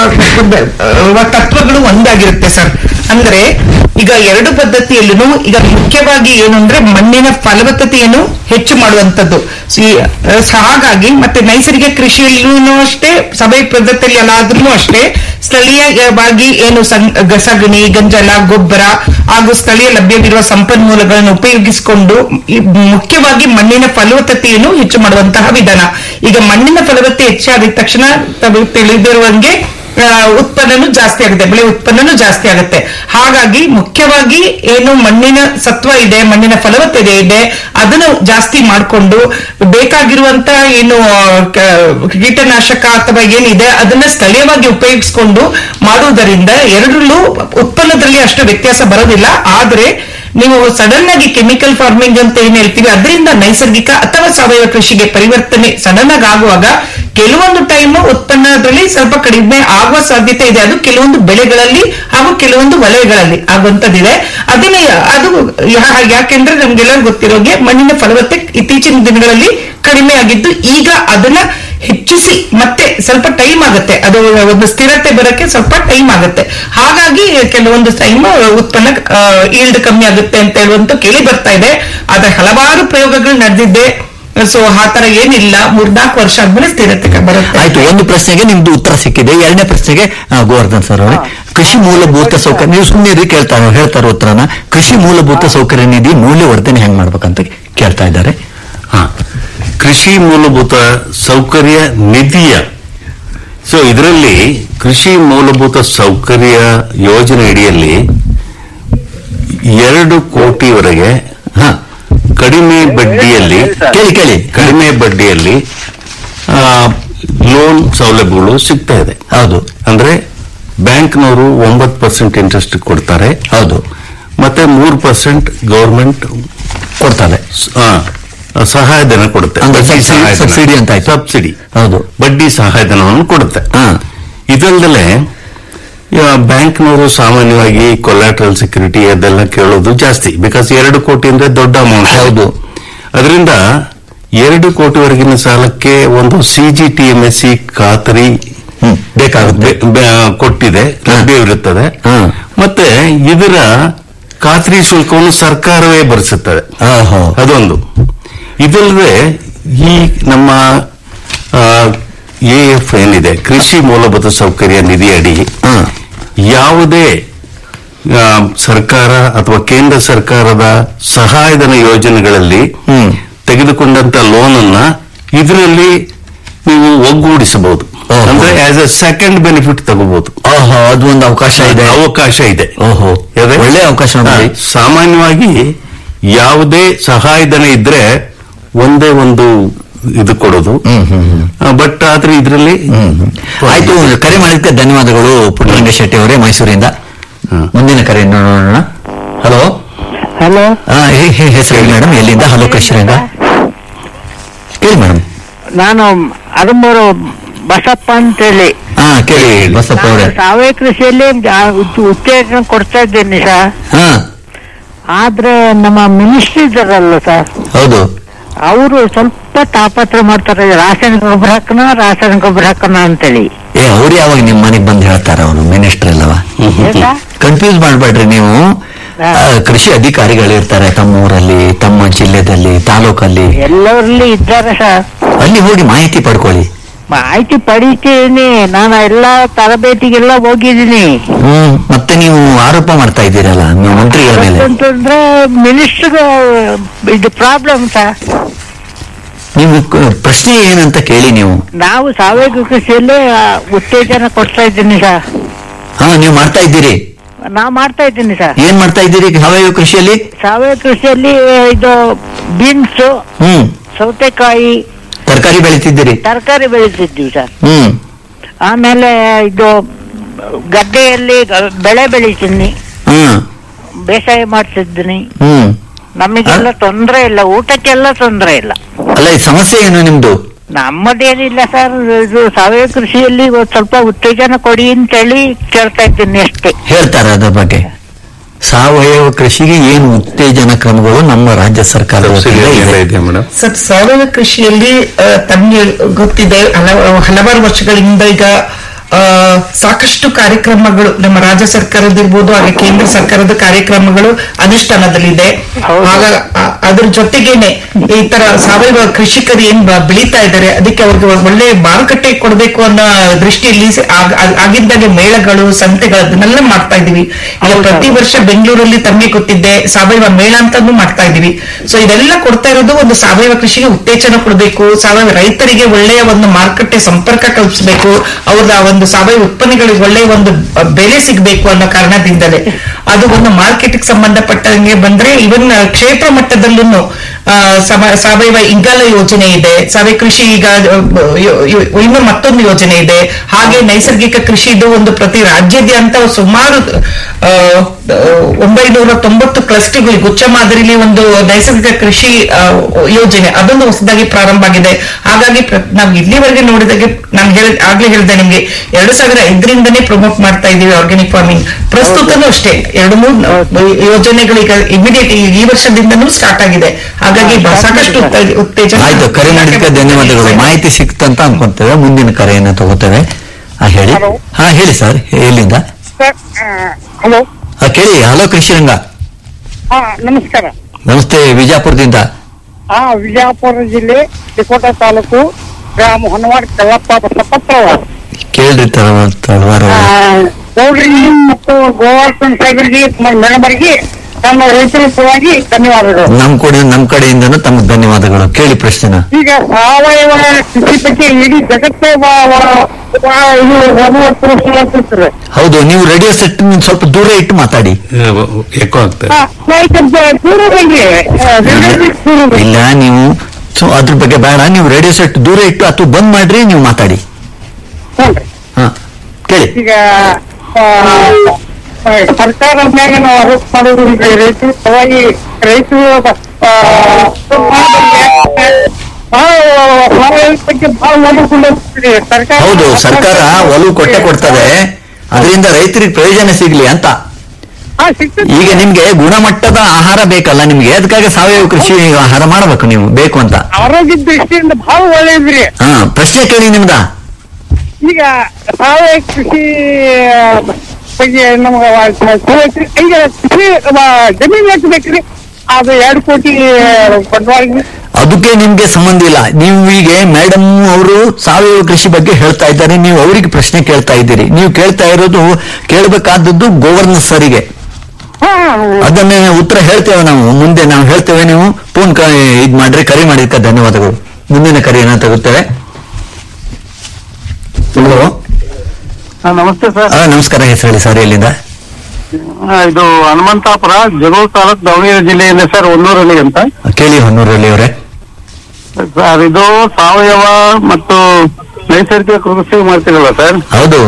ಅಹ್, ತತ್ವಗಳು ಒಂದಾಗಿರುತ್ತೆ ಸರ್ ಅಂದ್ರೆ ಈಗ ಎರಡು ಪದ್ಧತಿಯಲ್ಲೂ ಈಗ ಮುಖ್ಯವಾಗಿ ಏನು ಅಂದ್ರೆ ಮಣ್ಣಿನ ಫಲವತ್ತತೆಯನ್ನು ಹೆಚ್ಚು ಮಾಡುವಂತದ್ದು So, ಈ, ಅಹ್, ಹಾಗಾಗಿ ಮತ್ತೆ ನೈಸರ್ಗಿಕ ಕೃಷಿಯಲ್ಲೂ ಅಷ್ಟೇ ಸಭೆ ಪದ್ಧತಿಯಲ್ಲಿ ಎಲ್ಲಾದ್ರೂ ಅಷ್ಟೇ ಸ್ಥಳೀಯವಾಗಿ ಏನು ಸಂ- ಗ- ಸಗಣಿ ಗಂಜಲ ಗೊಬ್ಬರ ಹಾಗೂ ಸ್ಥಳೀಯ ಲಭ್ಯವಿರುವ ಸಂಪನ್ಮೂಲಗಳನ್ನು ಉಪಯೋಗಿಸಿಕೊಂಡು ಈ ಮುಖ್ಯವಾಗಿ ಮಣ್ಣಿನ ಫಲವತ್ತತೆಯನ್ನು ಹೆಚ್ಚು ಮಾಡುವಂತಹ ವಿಧಾನ ಈಗ ಮಣ್ಣಿನ ಫಲವತ್ತತೆ ಹೆಚ್ಚಾದ ತಕ್ಷಣ ತಾವು ತಿಳಿದಿರುವಂಗೆ ಆ, ಉತ್ಪನ್ನನೂ ಜಾಸ್ತಿ ಆಗುತ್ತೆ ಬೆಳೆ ಉತ್ಪನ್ನನೂ ಜಾಸ್ತಿ ಆಗುತ್ತೆ ಹಾಗಾಗಿ ಮುಖ್ಯವಾಗಿ ಏನು ಮಣ್ಣಿನ ಸತ್ವ ಇದೆ ಮಣ್ಣಿನ ಫಲವತ್ತತೆ ಇದೆ ಅದನ್ನು ಜಾಸ್ತಿ ಮಾಡಿಕೊಂಡು ಬೇಕಾಗಿರುವಂತ ಏನು ಆ, ಕ- ಕೀಟನಾಶಕ ಅಥವಾ ಏನಿದೆ ಅದನ್ನ ಸ್ಥಳೀಯವಾಗಿ ಉಪಯೋಗಿಸಿಕೊಂಡು ಮಾಡುವುದರಿಂದ ಎರಡರಲ್ಲೂ ಉತ್ಪನ್ನದಲ್ಲಿ ಅಷ್ಟು ವ್ಯತ್ಯಾಸ ಬರೋದಿಲ್ಲ ಆದ್ರೆ ನೀವು ಸಡನ್ ಆಗಿ ಕೆಮಿಕಲ್ ಫಾರ್ಮಿಂಗ್ ಅಂತ ಏನ್ ಹೇಳ್ತೀವಿ ಅದರಿಂದ ನೈಸರ್ಗಿಕ ಅಥವಾ ಸಾವಯವ ಕೃಷಿಗೆ ಪರಿವರ್ತನೆ ಸಡನ್ ಆಗಿ ಆಗುವಾಗ ಕೆಲವೊಂದು ಟೈಮ್ ಉತ್ಪನ್ನದಲ್ಲಿ ಸ್ವಲ್ಪ ಕಡಿಮೆ ಆಗುವ ಸಾಧ್ಯತೆ ಇದೆ ಅದು ಕೆಲವೊಂದು ಬೆಳೆಗಳಲ್ಲಿ ಹಾಗೂ ಕೆಲವೊಂದು ವಲಯಗಳಲ್ಲಿ ಆಗುವಂತದ್ದಿದೆ ಅದನ್ನೇ ಅದು ಯಾ- ಯಾಕೆಂದ್ರೆ ನಮ್ಗೆಲ್ಲ ಗೊತ್ತಿರೋಗೆ ಮಣ್ಣಿನ ಫಲವತ್ತೆ ಇತ್ತೀಚಿನ ದಿನಗಳಲ್ಲಿ ಕಡಿಮೆ ಆಗಿದ್ದು ಈಗ ಅದನ್ನ ಹೆಚ್ಚಿಸಿ ಮತ್ತೆ ಸ್ವಲ್ಪ ಟೈಮ್ ಆಗುತ್ತೆ ಅದು ಒಂದು ಸ್ಥಿರತೆ ಬರಕ್ಕೆ ಸ್ವಲ್ಪ ಟೈಮ್ ಆಗುತ್ತೆ ಹಾಗಾಗಿ ಕೆಲವೊಂದು ಟೈಮ್ ಉತ್ಪನ್ನ ಈಲ್ಡ್ ಕಮ್ಮಿ ಆಗುತ್ತೆ ಅಂತ ಹೇಳುವಂತ ಕೇಳಿ ಬರ್ತಾ ಇದೆ ಆದ್ರೆ ಹಲವಾರು ಪ್ರಯೋಗಗಳು ನಡೆದಿದೆ ಸೊ ಆ ತರ ಏನಿಲ್ಲ ಮೂರ್ನಾಲ್ಕು ವರ್ಷ ಆದ್ಮೇಲೆ ಸ್ಥಿರತೆ ಬರುತ್ತೆ ಆಯ್ತು ಒಂದು ಪ್ರಶ್ನೆಗೆ ನಿಮ್ದು ಉತ್ತರ ಸಿಕ್ಕಿದೆ ಎರಡನೇ ಪ್ರಶ್ನೆಗೆ ಆ, ಗೋವರ್ಧನ್ ಸರ್ ಅವರೇ ಕೃಷಿ ಮೂಲಭೂತ ಸೌಕರ್ಯ ನೀವು ಸುಮ್ಮನೆ ಕೇಳ್ತಾ ಹೇಳ್ತಾರೆ ಉತ್ತರನ ಕೃಷಿ ಮೂಲಭೂತ ಸೌಕರ್ಯ ನಿಧಿ ಮೌಲ್ಯವರ್ಧನೆ ಹೆಂಗ್ ಮಾಡ್ಬೇಕಂತ ಕೇಳ್ತಾ ಇದ್ದಾರೆ ಹಾ. ಕೃಷಿ ಮೂಲಭೂತ ಸೌಕರ್ಯ ನಿಧಿಯ ಸೊ ಇದರಲ್ಲಿ ಕೃಷಿ ಮೂಲಭೂತ ಸೌಕರ್ಯ ಯೋಜನೆ ಅಡಿಯಲ್ಲಿ ಎರಡು ಕೋಟಿವರೆಗೆ ಹಾ ಕಡಿಮೆ ಬಡ್ಡಿಯಲ್ಲಿ ಕೇಳಿ ಕೇಳಿ ಕಡಿಮೆ ಬಡ್ಡಿಯಲ್ಲಿ ಲೋನ್ ಸೌಲಭ್ಯಗಳು ಸಿಗ್ತಾ ಇದೆ ಹೌದು ಅಂದ್ರೆ ಬ್ಯಾಂಕ್ನವರು ಒಂಬತ್ತು ಪರ್ಸೆಂಟ್ ಇಂಟ್ರೆಸ್ಟ್ ಕೊಡ್ತಾರೆ ಹೌದು ಮತ್ತೆ ಮೂರು ಪರ್ಸೆಂಟ್ ಗೌರ್ಮೆಂಟ್ ಕೊಡ್ತಾರೆ ಸಹಾಯಧನ ಕೊಡುತ್ತೆ ಅಂದ್ರೆ ಬಡ್ಡಿ ಸಬ್ಸಿಡಿ- ಸಹಾಯಧನ. ಸಬ್ಸಿಡಿ ಅಂತ ಆಯ್ತು. ಸಬ್ಸಿಡಿ ಹೌದು ಬಡ್ಡಿ ಸಹಾಯಧನವನ್ನು ಕೊಡುತ್ತೆ ಹಾ ಇದಲ್ದಲೆ ಬ್ಯಾಂಕ್ನವರು ಸಾಮಾನ್ಯವಾಗಿ ಕೊಲ್ಯಾಟ್ರಲ್ ಸೆಕ್ಯೂರಿಟಿ ಅದೆಲ್ಲ ಕೇಳೋದು ಜಾಸ್ತಿ ಬಿಕಾಸ್ ಎರಡು ಕೋಟಿ ಅಂದ್ರೆ ದೊಡ್ಡ ಅಮೌಂಟ್ ಹೌದು. ಅದರಿಂದ ಎರಡು ಕೋಟಿವರೆಗಿನ ಸಾಲಕ್ಕೆ ಒಂದು C G T M S C ಖಾತರಿ ಹ್ಮ್ ಬೇಕಾಗುತ್ತೆ ಬೆ- ಬೆ- ಕೊಟ್ಟಿದೆ ಲಭ್ಯವಿರುತ್ತದೆ ಹಾ. ಮತ್ತೆ ಇದರ ಖಾತ್ರಿ ಶುಲ್ಕವನ್ನು ಸರ್ಕಾರವೇ ಭರಿಸುತ್ತದೆ ಓಹೋ ಅದೊಂದು ಇದಲ್ಲದೆ ಈ ನಮ್ಮ ಎ ಎಫ್ ಏನಿದೆ ಕೃಷಿ ಮೂಲಭೂತ ಸೌಕರ್ಯ ನಿಧಿ ಅಡಿ ಹಾ ಯಾವುದೇ ಆ, ಸರ್ಕಾರ ಅಥವಾ ಕೇಂದ್ರ ಸರ್ಕಾರದ ಸಹಾಯಧನ ಯೋಜನೆಗಳಲ್ಲಿ ಹ್ಮ್. ತೆಗೆದುಕೊಂಡಂತ ಲೋನ್ ಅನ್ನ ಇದರಲ್ಲಿ ನೀವು ಒಗ್ಗೂಡಿಸಬಹುದು ಓಹೋ. ಅಂದ್ರೆ ಆಸ್ ಎ ಸೆಕೆಂಡ್ ಬೆನಿಫಿಟ್ ತಗೋಬಹುದು ಓಹೋ ಅದು ಒಂದು ಅವಕಾಶ ಇದೆ ಅವಕಾಶ ಇದೆ ಓಹೋ ಯಾವ್ದು? ಒಳ್ಳೆ ಅವಕಾಶ ನೋಡಿ ಹಾ, ಸಾಮಾನ್ಯವಾಗಿ ಯಾವುದೇ ಸಹಾಯಧನ ಇದ್ರೆ ಒಂದೇ ಒಂದು ಇದು ಕೊಡೋದು ಹ್ಮ್ ಹ್ಮ್ ಹ್ಮ್ ಬಟ್ ಆದ್ರೆ ಇದರಲ್ಲಿ ಹ್ಮ್, ಹ್ಮ್. ಆಯ್ತು ಕರೆ ಮಾಡಿದ್ದಕ್ಕೆ ಧನ್ಯವಾದಗಳು ಪುಟ್ಟರಂಗ ಶೆಟ್ಟಿ ಅವರೇ ಮೈಸೂರಿಂದ ಹ್ಮ್. ಮುಂದಿನ ಕರೆ ನೋಡೋಣ ಹಲೋ ಹಲೋ ಹೆಸರು ಹೇಳಿ ಮೇಡಮ್ ಎಲ್ಲಿಂದ ಹಲೋ ಕೃಷ್ಣರಂಗ ಹೇಳಿ ಮೇಡಮ್ ನಾನು ಅದಂಬರು ಬಸಪ್ಪ ಅಂತೇಳಿ ಹಾ ಕೇಳಿ ಬಸಪ್ಪ ಅವರೇ ನಾನು ಸಾವಯವ ಕೃಷಿಯಲ್ಲಿ ಜಾ- ಉತ್- ಉತ್ತೇಜನ ಕೊಡ್ತಾ ಇದ್ದೀನಿ ಸರ್ ಹಾ ಆದ್ರೆ ನಮ್ಮ ಮಿನಿಸ್ಟ್ರಿ ಇದ್ದಾರಲ್ಲ ಸರ್ ಹೌದು ಅವರು ಸ್ವಲ್ಪ ತಾಪತ್ರ ಮಾಡ್ತಾರೆ ರಾಸಾಯನಿಕ ಗೊಬ್ಬರ ಹಾಕೋಣ ರಾಸಾಯನಿಕ ಗೊಬ್ಬರ ಹಾಕೋಣ ಅಂತೇಳಿ ಏ ಅವ್ರು ಯಾವಾಗ ನಿಮ್ ಮನೆಗ್ ಬಂದು ಹೇಳ್ತಾರ ಅವನು ಮಿನಿಸ್ಟರ್ ಅಲ್ಲವ ಯಾಕ? ಕನ್ಫ್ಯೂಸ್ ಮಾಡ್ಬೇಡ್ರಿ ನೀವು ಹಾ. ಆ, ಕೃಷಿ ಅಧಿಕಾರಿಗಳು ಇರ್ತಾರೆ ತಮ್ಮ ಊರಲ್ಲಿ ತಮ್ಮ ಜಿಲ್ಲೆದಲ್ಲಿ ತಾಲೂಕಲ್ಲಿ ಎಲ್ಲರಲ್ಲಿ ಇದ್ದಾರೆ ಸರ್ ಅಲ್ಲಿ ಹೋಗಿ ಮಾಹಿತಿ ಪಡ್ಕೊಳ್ಳಿ ಮಾಹಿತಿ ಪಡಿತೀನಿ ನಾನು ಎಲ್ಲಾ ತರಬೇತಿಗೆಲ್ಲ ಹೋಗಿದ್ದೀನಿ ಹ್ಮ್ ಮತ್ತೆ ನೀವು ಆರೋಪ ಮಾಡ್ತಾ ಇದ್ದೀರಲ್ಲ ನೀವು ಮಂತ್ರಿಗಳ ಮೇಲೆ ಅಂತಂದ್ರೆ ಮಿನಿಸ್ಟರ್ ಇದು ಪ್ರಾಬ್ಲಮ್ ಸರ್ ನೀವು ಕ- ಪ್ರಶ್ನೆ ಏನಂತ ಕೇಳಿ ನೀವು ನಾವು ಸಾವಯವ ಕೃಷಿಯಲ್ಲಿ ಆ, ಉತ್ತೇಜನ ಕೊಡ್ತಾ ಇದ್ದೀನಿ ಸರ್ ಹಾ ನೀವು ಮಾಡ್ತಾ ಇದ್ದೀರಿ ನಾ ಮಾಡ್ತಾ ಇದ್ದೀನಿ ಸರ್ ಏನ್ ಮಾಡ್ತಾ ಇದ್ದೀರಿ ಸಾವಯವ ಕೃಷಿಯಲ್ಲಿ ಸಾವಯವ ಕೃಷಿಯಲ್ಲಿ ಇದು ಬೀನ್ಸ್ ಹ್ಮ್ ಸೌತೆಕಾಯಿ ತರಕಾರಿ ಬೆಳಿತಿದ್ದೀರಿ ತರಕಾರಿ ಬೆಳೀತಿದ್ವಿ ಸರ್ ಹ್ಮ್ ಆಮೇಲೆ ಇದು ಗದ್ದೆಯಲ್ಲಿ ಗ- ಬೆಳೆ ಬೆಳಿತೀನಿ ಹ್ಮ್ ಬೇಸಾಯ ಮಾಡ್ತಿದ್ದೀನಿ ಹ್ಮ್ ನಮಗೆಲ್ಲ ತೊಂದರೆ ಇಲ್ಲ ಊಟಕ್ಕೆಲ್ಲ ತೊಂದರೆ ಇಲ್ಲ ಅಲ್ಲ ಈ ಸಮಸ್ಯೆ ಏನು ನಿಮ್ದು ನಮ್ಮದೇನಿಲ್ಲ ಸರ್ ಇದು ಸಾವಯವ ಕೃಷಿಯಲ್ಲಿ ಒಂದ್ ಸ್ವಲ್ಪ ಉತ್ತೇಜನ ಕೊಡಿ ಅಂತೇಳಿ ಕೇಳ್ತಾ ಇದ್ದೀನಿ ಅಷ್ಟೇ ಹೇಳ್ತಾರೆ ಅದ್ರ ಬಗ್ಗೆ ಸಾವಯವ ಕೃಷಿಗೆ ಏನು ಉತ್ತೇಜನ ಕ್ರಮಗಳು ನಮ್ಮ ರಾಜ್ಯ ಸರ್ಕಾರದ ಸಬ್ಸಿಡಿ ವತಿಯಿಂದ ಎಲ್ಲ ಇದೆ ಇದೆ ಮೇಡಮ್ ಸರ್ ಸಾವಯವ ಕೃಷಿಯಲ್ಲಿ ಆ, ತಮ್ಗೆ ಗೊತ್ತಿದೆ ಹಲ- ಹಲವಾರು ವರ್ಷಗಳಿಂದ ಈಗ ಆ, ಸಾಕಷ್ಟು ಕಾರ್ಯಕ್ರಮಗಳು ನಮ್ಮ ರಾಜ್ಯ ಸರ್ಕಾರದಿರ್ಬೋದು ಹಾಗೆ ಕೇಂದ್ರ ಸರ್ಕಾರದ ಕಾರ್ಯಕ್ರಮಗಳು ಅನುಷ್ಠಾನದಲ್ಲಿದೆ ಹೌದು. ಆಗ ಆ- ಅದ್ರ ಜೊತೆಗೇನೆ ಈ ತರ ಸಾವಯವ ಕೃಷಿಕರು ಏನ್ ಬ- ಬೆಳೀತಾ ಇದ್ದಾರೆ ಅದಕ್ಕೆ ಅವ್ರಿಗೆ ಒಳ್ಳೆ ಮಾರುಕಟ್ಟೆ ಕೊಡಬೇಕು ಅನ್ನೋ ದೃಷ್ಟಿಯಲ್ಲಿ ಸ- ಆಗ- ಆಗ- ಆಗಿದ್ದಾಗೆ ಮೇಳಗಳು ಸಂತೆಗಳು ಅದನ್ನೆಲ್ಲ ಮಾಡ್ತಾ ಇದೀವಿ ಈಗ ಹೌದು. ಪ್ರತಿ ವರ್ಷ ಬೆಂಗಳೂರಲ್ಲಿ ತಮಗೆ ಗೊತ್ತಿದ್ದೆ ಸಾವಯವ ಮೇಳ ಅಂತಾನು ಮಾಡ್ತಾ ಇದೀವಿ ಸೊ ಇದೆಲ್ಲ ಕೊಡ್ತಾ ಇರೋದು ಒಂದು ಸಾವಯವ ಕೃಷಿಗೆ ಉತ್ತೇಜನ ಕೊಡಬೇಕು ಸಾವಯವ ರೈತರಿಗೆ ಒಳ್ಳೆಯ ಒಂದು ಮಾರುಕಟ್ಟೆ ಸಂಪರ್ಕ ಕಲ್ಪಿಸಬೇಕು ಅವ್ರ ಒಂದು ಸಾವಯವ ಉತ್ಪನ್ನಗಳಿಗೆ ಒಳ್ಳೆಯ ಒಂದು ಬ- ಬೆಲೆ ಸಿಗಬೇಕು ಅನ್ನೋ ಕಾರಣದಿಂದಲೇ ಅದು ಒಂದು ಮಾರ್ಕೆಟ್ ಸಂಬಂಧಪಟ್ಟಂಗೆ ಬಂದ್ರೆ ಇವನ್ ಕ್ಷೇತ್ರ ಮಟ್ಟದಲ್ಲೂ ಸಾವಯವ ಇಂಗಾಲ ಯೋಜನೆ ಇದೆ ಸಾವಯವ ಕೃಷಿ ಈಗ ಆ, ಯೋ- ಯೋ- ಇನ್ನು ಮತ್ತೊಂದು ಯೋಜನೆ ಇದೆ ಹಾಗೆ ನೈಸರ್ಗಿಕ ಕೃಷಿದು ಒಂದು ಪ್ರತಿ ರಾಜ್ಯಾದ್ಯಂತ ಸುಮಾರು ಆ, ಆ, ಒಂಬೈನೂರ ತೊಂಬತ್ತು ಕ್ಲಸ್ಟರ್ಗಳು ಗುಚ್ಛ ಮಾದರಿಲಿ ಒಂದು ನೈಸರ್ಗಿಕ ಕೃಷಿ ಆ, ಯೋಜನೆ ಅದೊಂದು ಹೊಸದಾಗಿ ಪ್ರಾರಂಭ ಆಗಿದೆ ಹಾಗಾಗಿ ಪ್ರ- ನಾವು ಇಲ್ಲಿವರೆಗೆ ನೋಡಿದಾಗೆ ನಾನು ಹೇಳ ಆಗ್ಲೇ ಹೇಳಿದೆ ನಿಮ್ಗೆ ಎರಡು ಸಾವಿರ ಐದರಿಂದನೇ ಪ್ರಮೋಟ್ ಮಾಡ್ತಾ ಇದೀವಿ ಆರ್ಗ್ಯಾನಿಕ್ ಫಾರ್ಮಿಂಗ್ ಪ್ರಸ್ತುತನೂ ಅಷ್ಟೇ ಎರಡು ಮೂರು ಯೋಜನೆಗಳು ಈಗ ಇಮಿಡಿಯೇಟ್ ಈ ವರ್ಷದಿಂದನೂ ಸ್ಟಾರ್ಟ್ ಆಗಿದೆ ಹಾಗಾಗಿ ಬ- ಸಾಕಷ್ಟು ಉತ್ತ- ಉತ್ತೇಜನ ಆಯ್ತು ಕರೆ ಮಾಡಿದ್ದಕ್ಕೆ ಧನ್ಯವಾದಗಳು ಮಾಹಿತಿ ಸಿಕ್ತಂತ ಅನ್ಕೊಂತೇವೆ ಮುಂದಿನ ಕರೆಯನ್ನ ತಗೋತೇವೆ ಹಾ ಹೇಳಿ Hello. ಹಾ ಹೇಳಿ ಸರ್ ಎಲ್ಲಿಂದ ಹಲೋ ಹಾ ಕೇಳಿ ಹಲೋ ಕೃಷಿರಂಗ ಹಾ ನಮಸ್ಕಾರ ನಮಸ್ತೆ ವಿಜಯಪುರದಿಂದ ಹಾ ವಿಜಯಪುರ ಜಿಲ್ಲೆ ತಿಕೋಟ ತಾಲೂಕು ಗ್ರಾಮ ಹೊನ್ನವಾಡ ಕಲ್ಲಪ್ಪ ಬಸಪ್ಪತ್ತವ ಕೇಳ್ರಿ ತಳವಾರ ತಳವಾರ ಗೌಡ್ರಿ ಮತ್ತು ಗೋವರ್ಧನ್ ಸಾಹೇಬರಿಗೆ ಮೇಡಮರಿಗೆ ನಮ್ಮ ರೈತರ ಪರವಾಗಿ ಧನ್ಯವಾದಗಳು ನಮ್ ಕೂಡ ನಮ್ ಕಡೆಯಿಂದನೂ ತಮಗೆ ಧನ್ಯವಾದಗಳು ಕೇಳಿ ಪ್ರಶ್ನೆನ ಈಗ ಸಾವಯವ ಕೃಷಿ ಬಗ್ಗೆ ಇಡೀ ಜಗತ್ತೇ ವ- ವ- ವ- ಇದು ಒಂಬತ್ತು ವರ್ಷ ಆಗ್ತಿರ್ತಾರೆ. ಹೌದು ನೀವು ರೇಡಿಯೋ ಸೆಟ್ ಸ್ವಲ್ಪ ದೂರ ಇಟ್ಟು ಮಾತಾಡಿ ಎಕೋ ಆಗ್ತದೆ ಹಾ, ನಾ ಈಗ ದೂರ ಬಂದ್ರೆ, ಆ, ರಿಲೇಟಿವ್ಸ್ ದೂರ ಬಂದ್ರೆ. ಇಲ್ಲ ನೀವು ಸೊ ಅದ್ರ ಬಗ್ಗೆ ಬೇಡ ನೀವು ರೇಡಿಯೋ ಸೆಟ್ ದೂರ ಇಟ್ಟು ಅಥವಾ ಬಂದ್ ಮಾಡ್ರಿ ನೀವು ಮಾತಾಡಿ ಹ್ಞೂನ್ರಿ ಹಾ ಕೇಳಿ ಈಗ ಆ, ಆ, ಸರ್ಕಾರ ಮ್ಯಾಗ ನಾವು ಆರೋಪ ಮಾಡೋದು ಈಗ ರೈತರು ಸವಾಗಿ ರೈತರು ಆ, ಭಾಳ ಸಾವಯವ ಬಗ್ಗೆ ಭಾಳ ಒಲವು ಕೊಡ್ತೀರಿ. ಸರ್ಕಾರ ಹೌದು ಸರ್ಕಾರ ಒಲವು ಕೊಟ್ಟೆ ಕೊಡ್ತದೆ ಅದರಿಂದ ರೈತರಿಗೆ ಪ್ರಯೋಜನ ಸಿಗ್ಲಿ ಅಂತ ಹಾ, ಸಿಗ್ತದೆ. ಈಗ ನಿಮ್ಗೆ ಗುಣಮಟ್ಟದ ಆಹಾರ ಬೇಕಲ್ಲ ನಿಮ್ಗೆ ಅದಕ್ಕಾಗಿ ಸಾವಯವ ಕೃಷಿ ಆಹಾರ ಮಾಡಬೇಕು ನೀವು ಬೇಕು ಅಂತ ಆರೋಗ್ಯದ ದೃಷ್ಟಿಯಿಂದ ಭಾಳ ಒಳ್ಳೇದ್ರಿ ಹಾ ಪ್ರಶ್ನೆ ಕೇಳಿ ನಿಮ್ದ ಈಗ ಸಾವಯವ ಕೃಷಿ ಬಗ್ಗೆ ನಮ್ಗೆ ಈಗ ಕೃಷಿ ವ- ಜಮೀನ್ ಎಷ್ಟು ಬೇಕ್ರಿ ಅದು ಎರಡು ಕೋಟಿ ಬಂಡವಾಳ ಅದಕ್ಕೆ ನಿಮ್ಗೆ ಸಂಬಂಧ ಇಲ್ಲ ನೀವು ಈಗ ಮೇಡಮ್ ಅವರು ಸಾವಯವ ಕೃಷಿ ಬಗ್ಗೆ ಹೇಳ್ತಾ ಇದ್ದಾರೆ ನೀವು ಅವರಿಗೆ ಪ್ರಶ್ನೆ ಕೇಳ್ತಾ ಇದ್ದೀರಿ ನೀವು ಕೇಳ್ತಾ ಇರೋದು ಕೇಳಬೇಕಾದದ್ದು ಗವರ್ನರ್ ಸರಿಗೆ ಹಾ ಅದನ್ನೇ ಉತ್ತರ ಹೇಳ್ತೇವೆ ನಾವು ಮುಂದೆ ನಾವು ಹೇಳ್ತೇವೆ ನೀವು ಫೋನ್ ಕ ಇದ್ ಮಾಡ್ರಿ ಕರೆ ಮಾಡಿದ್ದಕ್ಕೆ ಧನ್ಯವಾದಗಳು ಮುಂದಿನ ಕರೆಯನ್ನ ತಗುತ್ತೇವೆ ಹಲೋ ಹಾ, ನಮಸ್ತೆ ಸರ್ ಆ, ನಮಸ್ಕಾರ ಹೆಸರು ಹೇಳಿ ಸರ್ ಎಲ್ಲಿಂದ ಆ, ಇದು ಹನುಮಂತಾಪುರ ಜಗಳೂರು ತಾಲೂಕ್ ದಾವಣಗೆರೆ ಜಿಲ್ಲೆಯಿಂದ ಸರ್ ಒಂದೂರಲ್ಲಿ ಅಂತ ಕೇಳಿ ಹೊನ್ನೂರಲ್ಲಿ ಅವರೇ ಸರ್ ಇದು ಸಾವಯವ ಮತ್ತು ನೈಸರ್ಗಿಕ ಕೃಷಿ ಮಾಡ್ತೀರಲ್ಲ ಸರ್ ಹೌದು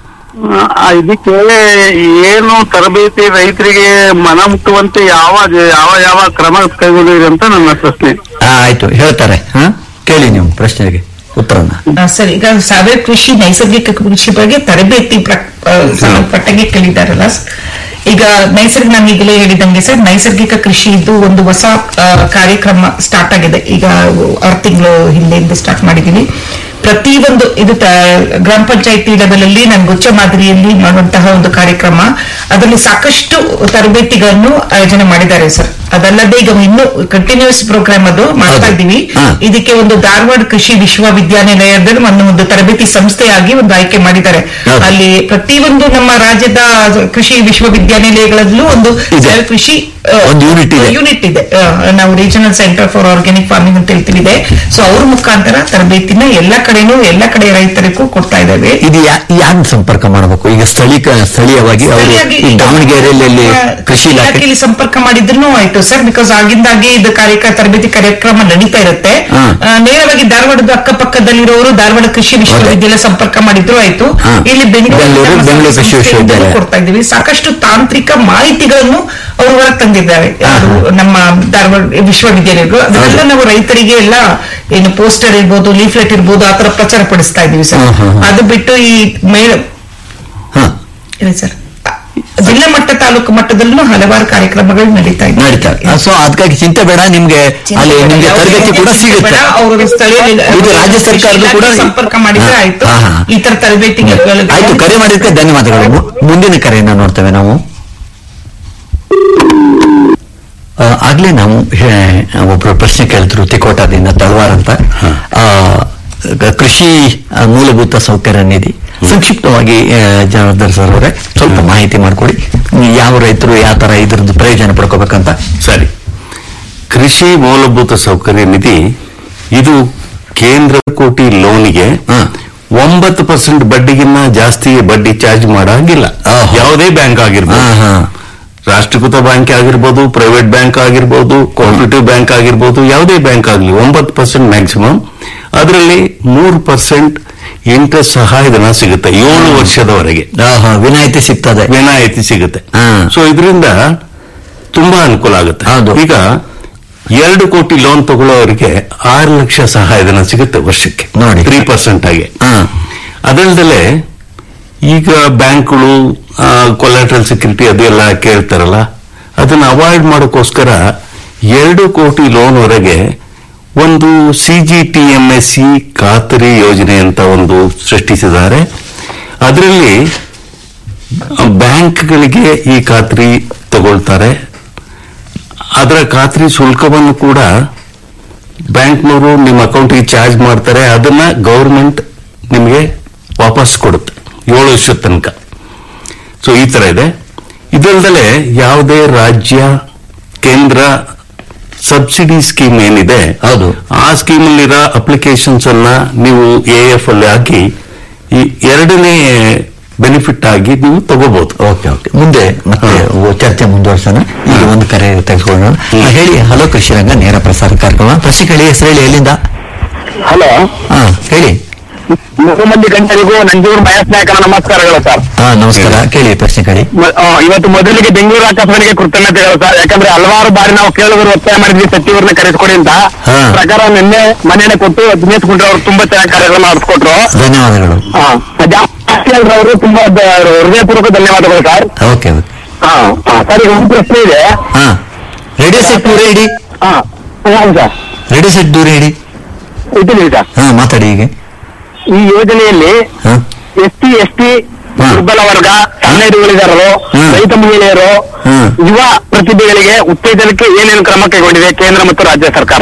ಆ, ಇದಕ್ಕೆ ಏನು ತರಬೇತಿ ರೈತರಿಗೆ ಮನ ಮುಟ್ಟುವಂತೆ ಯಾವ ಯಾವ ಯಾವ ಕ್ರಮ ಕೈಗೊಂಡಿರಿ ಅಂತ ನನ್ನ ಪ್ರಶ್ನೆ ಆ, ಆಯ್ತು ಹೇಳ್ತಾರೆ ಹಾ ಕೇಳಿ ನೀವು ಪ್ರಶ್ನೆಗೆ ಉತ್ತರನ ಆ, ಸರ್ ಈಗ ಸಾವಯವ ಕೃಷಿ ನೈಸರ್ಗಿಕ ಕೃಷಿ ಬಗ್ಗೆ ತರಬೇತಿ ಪ್ರ- ಆ, ಸಂಬಂಧಪಟ್ಟಂಗೆ ಕೇಳಿದಾರಲ್ಲ ಸರ್. ಈಗ ನೈಸರ್ಗಿಕ ನಾನು ಈಗಲೇ ಹೇಳಿದಂಗೆ ಸರ್ ನೈಸರ್ಗಿಕ ಕೃಷಿ ಇದು ಒಂದು ಹೊಸ ಆ, ಕಾರ್ಯಕ್ರಮ ಸ್ಟಾರ್ಟ್ ಆಗಿದೆ ಈಗ ಆರು ತಿಂಗಳು ಹಿಂದೆಯಿಂದ ಸ್ಟಾರ್ಟ್ ಮಾಡಿದೀವಿ ಪ್ರತಿಯೊಂದು ಇದು ತ- ಗ್ರಾಮ ಪಂಚಾಯತಿ ಲೆವೆಲ್ ಅಲ್ಲಿ ನಾನು ಗುಚ್ಚ ಮಾದರಿಯಲ್ಲಿ ಮಾಡುವಂತಹ ಒಂದು ಕಾರ್ಯಕ್ರಮ ಅದರಲ್ಲಿ ಸಾಕಷ್ಟು ತರಬೇತಿಗಳನ್ನು ಆಯೋಜನೆ ಮಾಡಿದ್ದಾರೆ ಸರ್ ಅದಲ್ಲದೆ ಈಗ ಇನ್ನು ಕಂಟಿನ್ಯೂಸ್ ಪ್ರೋಗ್ರಾಮ್ ಅದು ಮಾಡ್ತಾ ಹೌದು. ಇದ್ದೀವಿ ಹಾ. ಇದಕ್ಕೆ ಒಂದು ಧಾರವಾಡ ಕೃಷಿ ವಿಶ್ವವಿದ್ಯಾನಿಲಯದಲ್ಲಿ ಒಂದು ಒಂದು ತರಬೇತಿ ಸಂಸ್ಥೆಯಾಗಿ ಒಂದು ಆಯ್ಕೆ ಮಾಡಿದ್ದಾರೆ ಹೌದು. ಅಲ್ಲಿ ಪ್ರತಿಯೊಂದು ನಮ್ಮ ರಾಜ್ಯದ ಕೃಷಿ ವಿಶ್ವವಿದ್ಯಾನಿಲಯಗಳಲ್ಲೂ ಒಂದು ಇದೆ. ಜೈವ ಕೃಷಿ ಆ, ಒಂದು unit ಇದೆ. ಯೂನಿಟ್ ಇದೆ ಆ, ನಾವು regional centre for organic farming ಅಂತ ಹೇಳ್ತಿವಿದೆ ಸೊ ಅವ್ರ ಮುಖಾಂತರ ತರಬೇತಿನ ಎಲ್ಲ ಕಡೆನೂ ಎಲ್ಲ ಕಡೆ ರೈತರಿಗೂ ಕೊಡ್ತಾ ಇದ್ದೇವೆ ಇದು ಯಾರು ಸಂಪರ್ಕ ಮಾಡಬೇಕು ಈಗ ಸ್ಥಳೀಕ ಸ್ಥಳೀಯವಾಗಿ ಅವರು ಸರಿಯಾಗಿ ಈ ದಾವಣಗೆರೆಯಲ್ಲಿ ಅಲ್ಲಿ ಆ, ಕೃಷಿ ಇಲಾಖೆ ಇಲಾಖೆಯಲ್ಲಿ ಸಂಪರ್ಕ ಮಾಡಿದ್ರು ಆಯ್ತು ಸರ್ ಬಿಕಾಸ್ ಆಗಿಂದಾಗೆ ಇದು ಕಾರ್ಯಕ್ರಮ ತರಬೇತಿ ಕಾರ್ಯಕ್ರಮ ನಡೀತಾ ಇರುತ್ತೆ ಹಾ. ಆ, ನೇರವಾಗಿ ಧಾರವಾಡದ ಅಕ್ಕಪಕ್ಕದಲ್ಲಿರೋರು ಧಾರವಾಡ ಕೃಷಿ ವಿಶ್ವವಿದ್ಯಾಲಯ ಸಂಪರ್ಕ ಮಾಡಿದ್ರು ಆಯ್ತು ಹಾ. ಇಲ್ಲಿ ಬೆಂಗಳೂರು ಬೆಂಗಳೂರು, ನಮ್ಮ ಬೆಂಗಳೂರು ಕೃಷಿ ಸಂಸ್ಥೆಯಿಂದಲೂ ವಿಶ್ವವಿದ್ಯಾಲಯ. ಕೊಡ್ತಾ ಇದ್ದೀವಿ ಸಾಕಷ್ಟು ತಾಂತ್ರಿಕ ಮಾಹಿತಿಗಳನ್ನು ಅವರು ಹೊರಗೆ ತಂದಿದ್ದಾರೆ ಯಾರು ನಮ್ಮ ಧಾರವಾಡ ವಿಶ್ವವಿದ್ಯಾಲಯಗಳು ಅದನ್ನೆಲ್ಲ ನಾವು ರೈತರಿಗೆ ಎಲ್ಲ ಏನು ಪೋಸ್ಟರ್ ಇರ್ಬೋದು ಲೀಫ್ಲೆಟ್ ಇರ್ಬೋದು ಆತರ ಪ್ರಚಾರ ಪಡಿಸ್ತಾ ಇದೀವಿ ಸರ್ ಹಾ, ಹಾ, ಹಾ. ಅದು ಬಿಟ್ಟು ಈ ಮೇಳ ಹಾ ಇದೆ ಸರ್ ಜಿಲ್ಲಾ ಮಟ್ಟ ತಾಲೂಕು ಮಟ್ಟದಲ್ಲೂ ಹಲವಾರು ಕಾರ್ಯಕ್ರಮಗಳು ನಡೀತಾ ಇದೆ ನಡೀತಾರೆ ಸೊ ಅದಕ್ಕಾಗಿ ಚಿಂತೆ ಬೇಡ ನಿಮ್ಗೆ ಅಲ್ಲಿ ನಿಮ್ಗೆ ತರಬೇತಿ ಕೂಡ ಸಿಗುತ್ತೆ ಅವರು ಸ್ಥಳೀಯ ಇದು ರಾಜ್ಯ ಸರ್ಕಾರದ್ದು ಕೂಡ ಇಲಾಖೆ ಸಂಪರ್ಕ ಮಾಡಿದ್ರೆ ಹಾ, ಆಯ್ತು ಹಾ, ಹಾ. ಈ ತರ ತರಬೇತಿಗೆ ಆಯ್ತು ಕರೆ ಮಾಡಿದ್ದಕ್ಕೆ ಧನ್ಯವಾದಗಳು ಮು- ಮುಂದಿನ ಕರೆಯನ್ನ ನೋಡ್ತೇವೆ ನಾವು ಆ, ಆಗ್ಲೇ ನಾವು ಹೇ- ಒಬ್ರು ಪ್ರಶ್ನೆ ಕೇಳಿದ್ರು ತಿಕೋಟದಿಂದ ತಳವಾರ್ ಅಂತ ಆ, ಗ- ಕೃಷಿ ಆ, ಮೂಲಭೂತ ಸೌಕರ್ಯ ನಿಧಿ ಸಂಕ್ಷಿಪ್ತವಾಗಿ ಆ, ಜನಾರ್ದನ್ ಸರ್ ಅವರೇ ಸ್ವಲ್ಪ ಮಾಹಿತಿ ಮಾಡ್ಕೊಡಿ ಯಾವ ರೈತರು ಯಾವ ತರ ಇದ್ರದ್ದು ಪ್ರಯೋಜನ ಪಡ್ಕೋಬೇಕಂತ ಸರಿ ಕೃಷಿ ಮೂಲಭೂತ ಸೌಕರ್ಯ ನಿಧಿ ಇದು ಕೇಂದ್ರ ಕೋಟಿ ಲೋನಿಗೆ ಹಾ. ಒಂಬತ್ತು ಪರ್ಸೆಂಟ್ ಬಡ್ಡಿಗಿನ್ನ ಜಾಸ್ತಿ ಬಡ್ಡಿ ಚಾರ್ಜ್ ಮಾಡಂಗಿಲ್ಲ ಆಹಾ. ಯಾವುದೇ ಬ್ಯಾಂಕ್ ಆಗಿರ್ಬೋದು ಹಾ, ಹಾ. ರಾಷ್ಟ್ರೀಕೃತ ಬ್ಯಾಂಕ್ ಆಗಿರ್ಬೋದು ಪ್ರೈವೇಟ್ ಬ್ಯಾಂಕ್ ಆಗಿರ್ಬೋದು ಕೋಆಪರೇಟಿವ್ ಬ್ಯಾಂಕ್ ಆಗಿರ್ಬೋದು ಯಾವುದೇ ಬ್ಯಾಂಕ್ ಆಗಲಿ ಒಂಬತ್ತು ಪರ್ಸೆಂಟ್ ಮ್ಯಾಕ್ಸಿಮಮ್ ಅದರಲ್ಲಿ ಮೂರು ಪರ್ಸೆಂಟ್ ಇಂಟ್ರೆಸ್ಟ್ ಸಹಾಯಧನ ಸಿಗುತ್ತೆ ಏಳು ವರ್ಷದವರೆಗೆ ಆಹಾ, ವಿನಾಯಿತಿ ಸಿಗ್ತದೆ ವಿನಾಯಿತಿ ಸಿಗುತ್ತೆ ಹಾ. ಸೊ ಇದರಿಂದ ತುಂಬಾ ಅನುಕೂಲ ಆಗುತ್ತೆ ಹೌದು. ಈಗ ಎರಡು ಕೋಟಿ ಲೋನ್ ತಗೊಳ್ಳೋರಿಗೆ ಆರು ಲಕ್ಷ ಸಹಾಯಧನ ಸಿಗುತ್ತೆ ವರ್ಷಕ್ಕೆ ನೋಡಿ. ತ್ರೀ ಪರ್ಸೆಂಟ್ ಆಗಿ ಹಾ. ಅದಲ್ಲದೆ ಈಗ ಬ್ಯಾಂಕ್ಗಳು ಕೊಲಾಟ್ರಲ್ ಸೆಕ್ಯೂರಿಟಿ ಅದೆಲ್ಲ ಕೇಳ್ತಾರಲ್ಲ ಅದನ್ನ ಅವಾಯ್ಡ್ ಮಾಡೋಕ್ಕೋಸ್ಕರ ಎರಡು ಕೋಟಿ ಲೋನ್ ವರೆಗೆ ಒಂದು C G T M S C ಖಾತರಿ ಯೋಜನೆ ಅಂತ ಒಂದು ಸೃಷ್ಟಿಸಿದ್ದಾರೆ ಅದರಲ್ಲಿ ಬ್ಯಾಂಕ್ಗಳಿಗೆ ಈ ಖಾತ್ರಿ ತಗೊಳ್ತಾರೆ ಅದರ ಖಾತ್ರಿ ಶುಲ್ಕವನ್ನು ಕೂಡ ಬ್ಯಾಂಕ್ನವರು ನಿಮ್ಮ ಅಕೌಂಟ್ಗೆ ಚಾರ್ಜ್ ಮಾಡ್ತಾರೆ ಅದನ್ನ ಗೌರ್ಮೆಂಟ್ ನಿಮಗೆ ವಾಪಸ್ ಕೊಡುತ್ತೆ ಏಳು ವರ್ಷದ ತನಕ ಸೊ ಈ ತರ ಇದೆ ಇದಲ್ದಲೆ ಯಾವುದೇ ರಾಜ್ಯ ಕೇಂದ್ರ ಸಬ್ಸಿಡಿ ಸ್ಕೀಮ್ ಏನಿದೆ ಹೌದು. ಆ ಸ್ಕೀಮಲ್ಲಿರೋ ಅಪ್ಲಿಕೇಶನ್ಸ್ ಅನ್ನ ನೀವು ಎ ಎಫ್ ಅಲ್ಲಿ ಹಾಕಿ ಈ ಎರಡನೇ ಬೆನಿಫಿಟ್ ಆಗಿ ನೀವು ತಗೋಬಹುದು ಓಕೆ ಓಕೆ ಮುಂದೆ ಮತ್ತೆ ಚರ್ಚೆ ಮುಂದುವರ್ಸೋಣ ಈಗ ಒಂದು ಕರೆ ತೆಗೆದುಕೊಳ್ಳೋಣ ಹಾ, ಹೇಳಿ ಹಲೋ ಕೃಷಿರಂಗ ನೇರ ಪ್ರಸಾರ ಕಾರ್ಯಕ್ರಮ ಪ್ರಶ್ನೆ ಕೇಳಿ ಹೆಸರು ಹೇಳಿ ಎಲ್ಲಿಂದ ಹಲೋ ಹಾ ಹೇಳಿ ಮೂರು ಮಂದಿ ಗಂಟರಿಗೂ ನಂಜೂರು ಮಹೇಶ್ ನಾಯಕನ ನಮಸ್ಕಾರಗಳು ಸರ್ ಹಾ ನಮಸ್ಕಾರ ಕೇಳಿ ಪ್ರಶ್ನೆ ಕೇಳಿ ಮ- ಆ, ಇವತ್ತು ಮೊದಲಿಗೆ ಬೆಂಗಳೂರು ಆಕಾಶವಾಣಿಗೆ ಕೃತಜ್ಞತೆಗಳು ಸರ್ ಯಾಕಂದ್ರೆ ಹಲವಾರು ಬಾರಿ ನಾವು ಕೇಳಿದ್ರು ಒತ್ತಾಯ ಮಾಡಿದ್ವಿ ಸಚಿವರನ್ನ ಕರೆಸ್ಕೊಡಿ ಅಂತ ಹಾ. ಪ್ರಕಾರ ನಿನ್ನೆ ಮನೆಯೇ ಕೊಟ್ಟು ದಿನೇಶ್ ಗುಂಡ್ರೆ ಅವರು ತುಂಬಾ ಚೆನ್ನಾಗಿ ಕಾರ್ಯಕ್ರಮ ನಡೆಸ್ಕೊಟ್ರು ಧನ್ಯವಾದಗಳು ಹಾ ಜಾಸ್ತಿ ಅವರು ತುಂಬಾ ದ- ಹೃದಯಪೂರ್ವಕ ಧನ್ಯವಾದಗಳು ಸರ್ ಓಕೆ ಓಕೆ ಹಾ ಹಾ, ಸರ್ ಈಗ ಒಂದು ಪ್ರಶ್ನೆ ಇದೆ ಹಾ ರೇಡಿಯೋ ಸೆಟ್ ದೂರ ಇಡಿ ಹಾ ಹೌದು ಸರ್ ರೇಡಿಯೋ ಸೆಟ್ ದೂರ ಇಡಿ ಇದ್ದೀನಿ ಸರ್ ಹಾ ಮಾತಾಡಿ ಈಗ ಈ ಯೋಜನೆಯಲ್ಲಿ ಹಾ ಎಸ್ ಟಿ ಎಸ್ ಟಿ ಹಾ. ದುರ್ಬಲ ವರ್ಗ ಸಣ್ಣ ಹಿಡುವಳಿದಾರರು ಹ್ಮ್. ರೈತ ಮಹಿಳೆಯರು ಹ್ಮ್. ಯುವ ಪ್ರತಿಭೆಗಳಿಗೆ ಉತ್ತೇಜನಕ್ಕೆ ಏನೇನು ಕ್ರಮ ಕೈಗೊಂಡಿದೆ ಕೇಂದ್ರ ಮತ್ತು ರಾಜ್ಯ ಸರ್ಕಾರ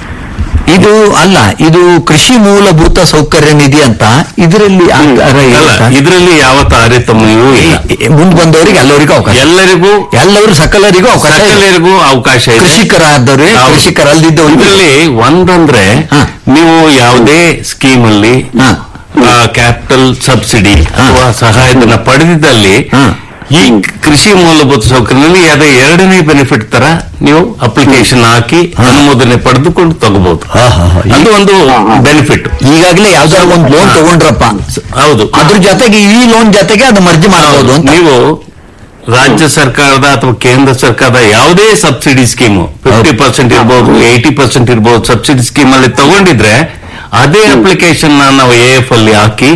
ಇದು ಅಲ್ಲ ಇದು ಕೃಷಿ ಮೂಲಭೂತ ಸೌಕರ್ಯ ನಿಧಿ ಅಂತ ಇದರಲ್ಲಿ ಆ ಥರ ಅಲ್ಲ ಇರುತ್ತಾ? ಇದರಲ್ಲಿ ಯಾವ ತಾರತಮ್ಯವೂ ಇಲ್ಲ ಈ- ಈ- ಮುಂದ್ ಬಂದವರಿಗೆ ಎಲ್ಲರಿಗೂ ಅವಕಾಶ ಎಲ್ಲರಿಗೂ ಎಲ್ಲರೂ ಸಕಲರಿಗೂ ಅವಕಾಶ ಇದೆ. ಸಕಲರಿಗೂ ಅವಕಾಶ ಇದೆ ಕೃಷಿಕರಾದವ್ರೆ ಹೌದು. ಕೃಷಿಕರಲ್ಲದಿದ್ದವರಿಗೆ ಇದರಲ್ಲಿ ಒಂದಂದ್ರೆ ಹಾ. ನೀವು ಯಾವುದೇ ಸ್ಕೀಮ್ ಅಲ್ಲಿ ಹಾ. ಕ್ಯಾಪಿಟಲ್ ಸಬ್ಸಿಡಿ ಅಥವಾ ಸಹಾಯಧನ ಪಡೆದಿದ್ದಲ್ಲಿ ಹಾ. ಈ ಕೃಷಿ ಮೂಲಭೂತ ಸೌಕರ್ಯದಲ್ಲಿ ಅದೇ ಎರಡನೇ ಬೆನಿಫಿಟ್ ತರ ನೀವು ಅಪ್ಲಿಕೇಶನ್ ಹಾಕಿ ಅನುಮೋದನೆ ಪಡೆದುಕೊಂಡು ತಗೋಬಹುದು ಹಾ, ಹಾ, ಹಾ. ಅದು ಒಂದು ಬೆನಿಫಿಟ್ ಈಗಾಗಲೇ ಯಾವ್ದಾರ ಒಂದು ಲೋನ್ ತಗೊಂಡ್ರಪ್ಪ ಹೌದು ಅದ್ರ ಜೊತೆಗೆ ಈ ಲೋನ್ ಜೊತೆಗೆ ಅದು ಮರ್ಜಿ ಮಾಡಬಹುದು ಅಂತ ನೀವು ರಾಜ್ಯ ಸರ್ಕಾರದ ಅಥವಾ ಕೇಂದ್ರ ಸರ್ಕಾರದ ಯಾವುದೇ ಸಬ್ಸಿಡಿ ಸ್ಕೀಮು ಫಿಫ್ಟಿ ಪರ್ಸೆಂಟ್ ಇರ್ಬೋದು ಏಯ್ಟಿ ಪರ್ಸೆಂಟ್ ಇರ್ಬೋದು ಸಬ್ಸಿಡಿ ಸ್ಕೀಮ್ ಅಲ್ಲಿ ತಗೊಂಡಿದ್ರೆ ಅದೇ ಅಪ್ಲಿಕೇಶನ್ ನಾವು ಎ ಎಫ್ ಅಲ್ಲಿ ಹಾಕಿ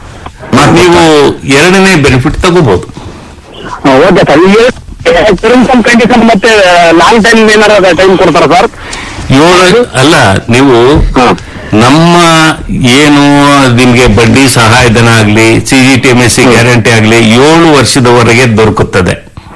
ನೀವು ಎರಡನೇ ಬೆನಿಫಿಟ್ ತಗೋಬಹುದು ಓಕೆ ಸರ್ ಈ ಟರ್ಮ್ಸ್ ಅಂಡ್ ಕಂಡೀಷನ್ ಮತ್ತೆ ಲಾಂಗ್ ಟೈಮ್ ಏನಾರ ಟೈಮ್ ಕೊಡ್ತಾರ ಸರ್ ಏಳು ಅಲ್ಲ ನೀವು ನಮ್ಮ ಏನು ನಿಮ್ಗೆ ಬಡ್ಡಿ ಸಹಾಯಧನ ಆಗ್ಲಿ C G T M S C guarantee ಆಗ್ಲಿ ಏಳು ವರ್ಷದವರೆಗೆ ದೊರಕುತ್ತದೆ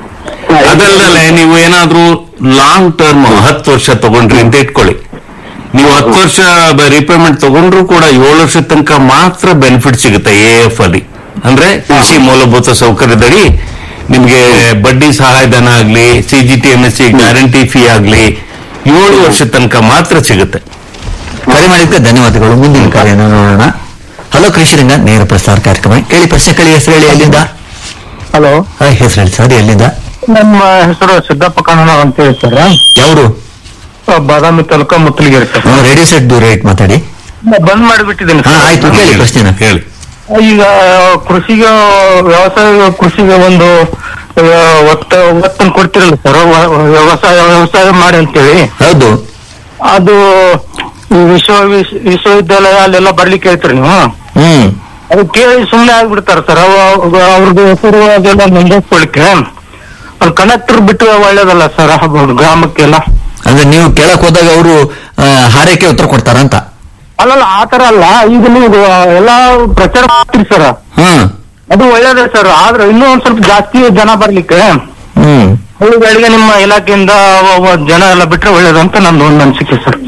ಅದಲ್ಲದೆ ನೀವು ಏನಾದ್ರೂ ಲಾಂಗ್ ಟರ್ಮ್ ಹತ್ತು ವರ್ಷ ತಗೊಂಡ್ರಿ ಅಂತ ಇಟ್ಕೊಳ್ಳಿ ನೀವು ಹತ್ತು ವರ್ಷ ರಿಪೇಮೆಂಟ್ ತಗೊಂಡ್ರು ಕೂಡ ಏಳು ವರ್ಷದ ತನಕ ಮಾತ್ರ ಬೆನಿಫಿಟ್ ಸಿಗುತ್ತೆ ಎ ಎಫ್ ಅಲ್ಲಿ ಅಂದ್ರೆ ಕೃಷಿ ಮೂಲಭೂತ ಸೌಕರ್ಯದಡಿ ನಿಮ್ಗೆ ಬಡ್ಡಿ ಸಹಾಯಧನ ಆಗ್ಲಿ C G T M S C guarantee fee ಆಗ್ಲಿ ಏಳು ವರ್ಷ ತನಕ ಮಾತ್ರ ಸಿಗುತ್ತೆ ಕರೆ ಮಾಡಿದ್ದಕ್ಕೆ ಧನ್ಯವಾದಗಳು ಮುಂದಿನ ಕಾರ್ಯನ ನೋಡೋಣ ಹಲೋ ಕೃಷಿರಂಗ ನೇರ ಪ್ರಸಾರ ಕಾರ್ಯಕ್ರಮ ಕೇಳಿ ಪ್ರಶ್ನೆ ಕೇಳಿ ಹೆಸರು ಹೇಳಿ ಎಲ್ಲಿಂದ ಹಲೋ ಹಾ, ಹೆಸರು ಹೇಳಿ ಸರ್ ಎಲ್ಲಿಂದ ನಮ್ಮ ಹೆಸರು ಸಿದ್ದಪ್ಪ ಕನ್ನಡ ಅಂತ ಹೇಳಿ ಸರ್ ಯಾವರು Badami taluk Muttaligere sir radio set ದೂರ ಇಟ್ ಮಾತಾಡಿ ಬಂದ್ ಮಾಡಿಬಿಟ್ಟಿದ್ದೀನಿ ಹಾ ಆಯ್ತು ಕೇಳಿ ಪ್ರಶ್ನೆನ ಹೇಳಿ ಈಗ ಕೃಷಿಗೆ ವ್ಯವಸಾಯ ಕೃಷಿಗೆ ಒಂದು ಆ, ಒತ್ತ ಒತ್ತನ್ನು ಕೊಡ್ತಿರಲ್ಲ ಸರ್ ವ್ಯವಸಾಯ ವ್ಯವಸಾಯ ಮಾಡಿ ಅಂತೇಳಿ ಹೌದು ಅದು ಈ ವಿಶ್ವ ವಿಶ್- ವಿಶ್ವವಿದ್ಯಾಲಯ ಅಲ್ಲೆಲ್ಲ ಬರ್ಲಿಕ್ಕೆ ಹೇಳ್ತೀರಿ ನೀವು ಹ್ಮ್ ಅದು ಕೇಳಿ ಸುಮ್ಮನೆ ಆಗ್ಬಿಡ್ತಾರ ಸರ್ ಅವ್ರದ್ದು ಹೆಸರು ಅದೆಲ್ಲ ನೋಂದಾಯಿಸ್ಕೊಳಿಕ್ಕೆ ಅದು ಕಂಡಕ್ಟರ್ ಬಿಟ್ಟು ಒಳ್ಳೇದಲ್ಲ ಸರ್ ಗ್ರಾಮಕ್ಕೆಲ್ಲ ಅಂದ್ರೆ ನೀವು ಕೇಳಕ್ ಹೋದಾಗ ಅವರು ಹಾರೈಕೆ ಉತ್ತರ ಕೊಡ್ತಾರಂತ ಅಲ್ಲಲ್ಲ ಆ ತರ ಅಲ್ಲ ಈಗ ನೀವು ಎಲ್ಲ ಪ್ರಚಾರ ಮಾಡ್ತೀರಿ ಸರ್ ಹ್ಮ್ ಅದು ಒಳ್ಳೇದೇ ಸರ್ ಆದ್ರೆ ಇನ್ನೂ ಒಂದ್ ಸ್ವಲ್ಪ ಜಾಸ್ತಿ ಜನ ಬರ್ಲಿಕ್ಕೆ ಹ್ಮ್ ಅವುಗಳಿಗೆ ನಿಮ್ಮ ಇಲಾಖೆಯಿಂದ ಒಬ್ಬ ಜನ ಎಲ್ಲ ಬಿಟ್ರೆ ಒಳ್ಳೇದಂತ ನಂದು ಒಂದು ಅನಿಸಿಕೆ ಸರ್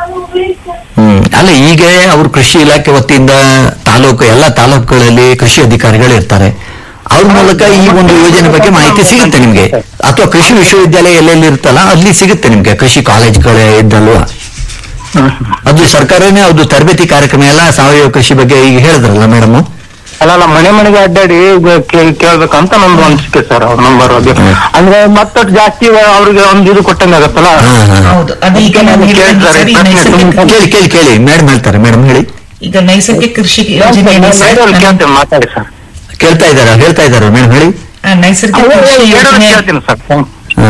ಹ್ಮ್ ಅಲ್ಲ ಈಗ ಅವರು ಕೃಷಿ ಇಲಾಖೆ ವತಿಯಿಂದ ತಾಲೂಕು ಎಲ್ಲ ತಾಲೂಕುಗಳಲ್ಲಿ ಕೃಷಿ ಅಧಿಕಾರಿಗಳು ಇರ್ತಾರೆ ಅವ್ರ ಮೂಲಕ ಈ ಒಂದು ಯೋಜನೆ ಬಗ್ಗೆ ಮಾಹಿತಿ ಸಿಗುತ್ತೆ ನಿಮ್ಗೆ ಅಥವಾ ಕೃಷಿ ವಿಶ್ವವಿದ್ಯಾಲಯ ಎಲ್ಲೆಲ್ಲಿ ಇರುತ್ತಲ್ಲ ಅಲ್ಲಿ ಸಿಗುತ್ತೆ ನಿಮ್ಗೆ ಕೃಷಿ ಕಾಲೇಜ್ಗಳ ಇದ್ದಲ್ವಾ ಅದು ಸರ್ಕಾರನೇ ಅದು ತರಬೇತಿ ಕಾರ್ಯಕ್ರಮ ಎಲ್ಲ ಸಾವಯವ ಕೃಷಿ ಬಗ್ಗೆ ಈಗ ಹೇಳಿದ್ರಲ್ಲ ಮೇಡಮ್ ಅಲ್ಲಲ್ಲ ಮನೆ ಮನೆಗೆ ಅಡ್ಡಾಡಿ ಈಗ ಕೇ- ಕೇಳ್ಬೇಕಂತ ನಮ್ದು ಅನಿಸಿಕೆ ಸರ್ ಅವ್ರ ನಂಬರ್ ಅದು ಅಂದ್ರೆ ಮತ್ತಷ್ಟು ಜಾಸ್ತಿ ಅವ್ರಿಗೆ ಒಂದು ಇದು ಕೊಟ್ಟಂಗೆ ಆಗತ್ತಲ್ಲ ಹೌದು ಅದು ಈಗ ನಾನು ಹೇಳಿದಂಗೆ ಸರ್, ಈ ನೈಸರ್ಗಿಕ ಕೇಳಿ ಕೇಳಿ ಕೇಳಿ ಮೇಡಮ್ ಹೇಳ್ತಾರೆ ಮೇಡಮ್ ಹೇಳಿ ಈಗ ನೈಸರ್ಗಿಕ ಕೃಷಿ ಯೋಜನೆ ಇದೆ ಸರ್. ಬೇರೆಯವ್ರಿಗೆ ಕೇಳ್ತೇನೆ ಮಾತಾಡಿ ಸರ್ ಕೇಳ್ತಾ ಇದಾರ ಹೇಳ್ತಾ ಇದಾರ ಮೇಡಮ್ ಹೇಳಿ ಆ, ನೈಸರ್ಗಿಕ ಕೃಷಿ ಬೇರೆಯವ್ರಿಗೆ ಯೋಜನೆ ಕೇಳ್ತೀನಿ ಸರ್ ಹಾ.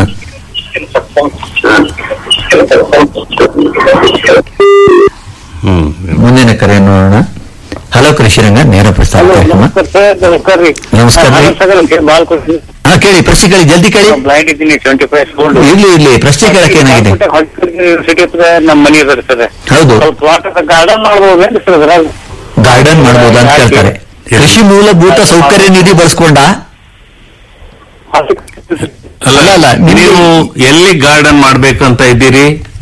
ಹ್ಮ್ ಮುಂದಿನ ಕರೆ ನೋಡೋಣ ಹಲೋ ಕೃಷಿರಂಗ ನೇರ ಪ್ರಸಾರ ಕಾರ್ಯಕ್ರಮ ನಮಸ್ಕಾರ ರೀ ನಮಸ್ಕಾರ ರೀ. ಬಾಲ್ ಕೊಡ್ತೀನಿ ಹಾ ಕೇಳಿ ಪ್ರಶ್ನೆ ಕೇಳಿ ಜಲ್ದಿ ಕೇಳಿ ಬ್ಲೈಂಡ್ ಇದ್ದೀನಿ ಟ್ವೆಂಟಿ ಫೈವ್ ಸ್ಕೂಲ್ ಇರ್ಲಿ ಇರ್ಲಿ ಪ್ರಶ್ನೆ ಕೇಳಕ್ಕೆ ಏನಾಗಿದೆ ಯೂನಿವರ್ಸಿಟಿ ಹತ್ರ ನಮ್ಮ ಮನೆ ಇರೋದು ಸರ್ ಹೌದು ಸ್ವಲ್ಪ ವಾಟರ್ ಗಾರ್ಡನ್ ಮಾಡ್ಬೋದೇನ್ರಿ ಸರ್ ಅದ್ರಾಗ ಗಾರ್ಡನ್ ಮಾಡ್ಬೋದು ಅಂತ ಕೇಳ್ತಾರೆ ಕೃಷಿ ಮೂಲಭೂತ ಸೌಕರ್ಯ ನಿಧಿ ಬಳಸ್ಕೊಂಡ ಅಲ್ಲ ಅಲ್ಲ, ಅಲ್ಲ, ನಿಮ್ಗೆ- ನೀವು ಎಲ್ಲಿ ಗಾರ್ಡನ್ ಮಾಡ್ಬೇಕಂತ ಇದ್ದೀರಿ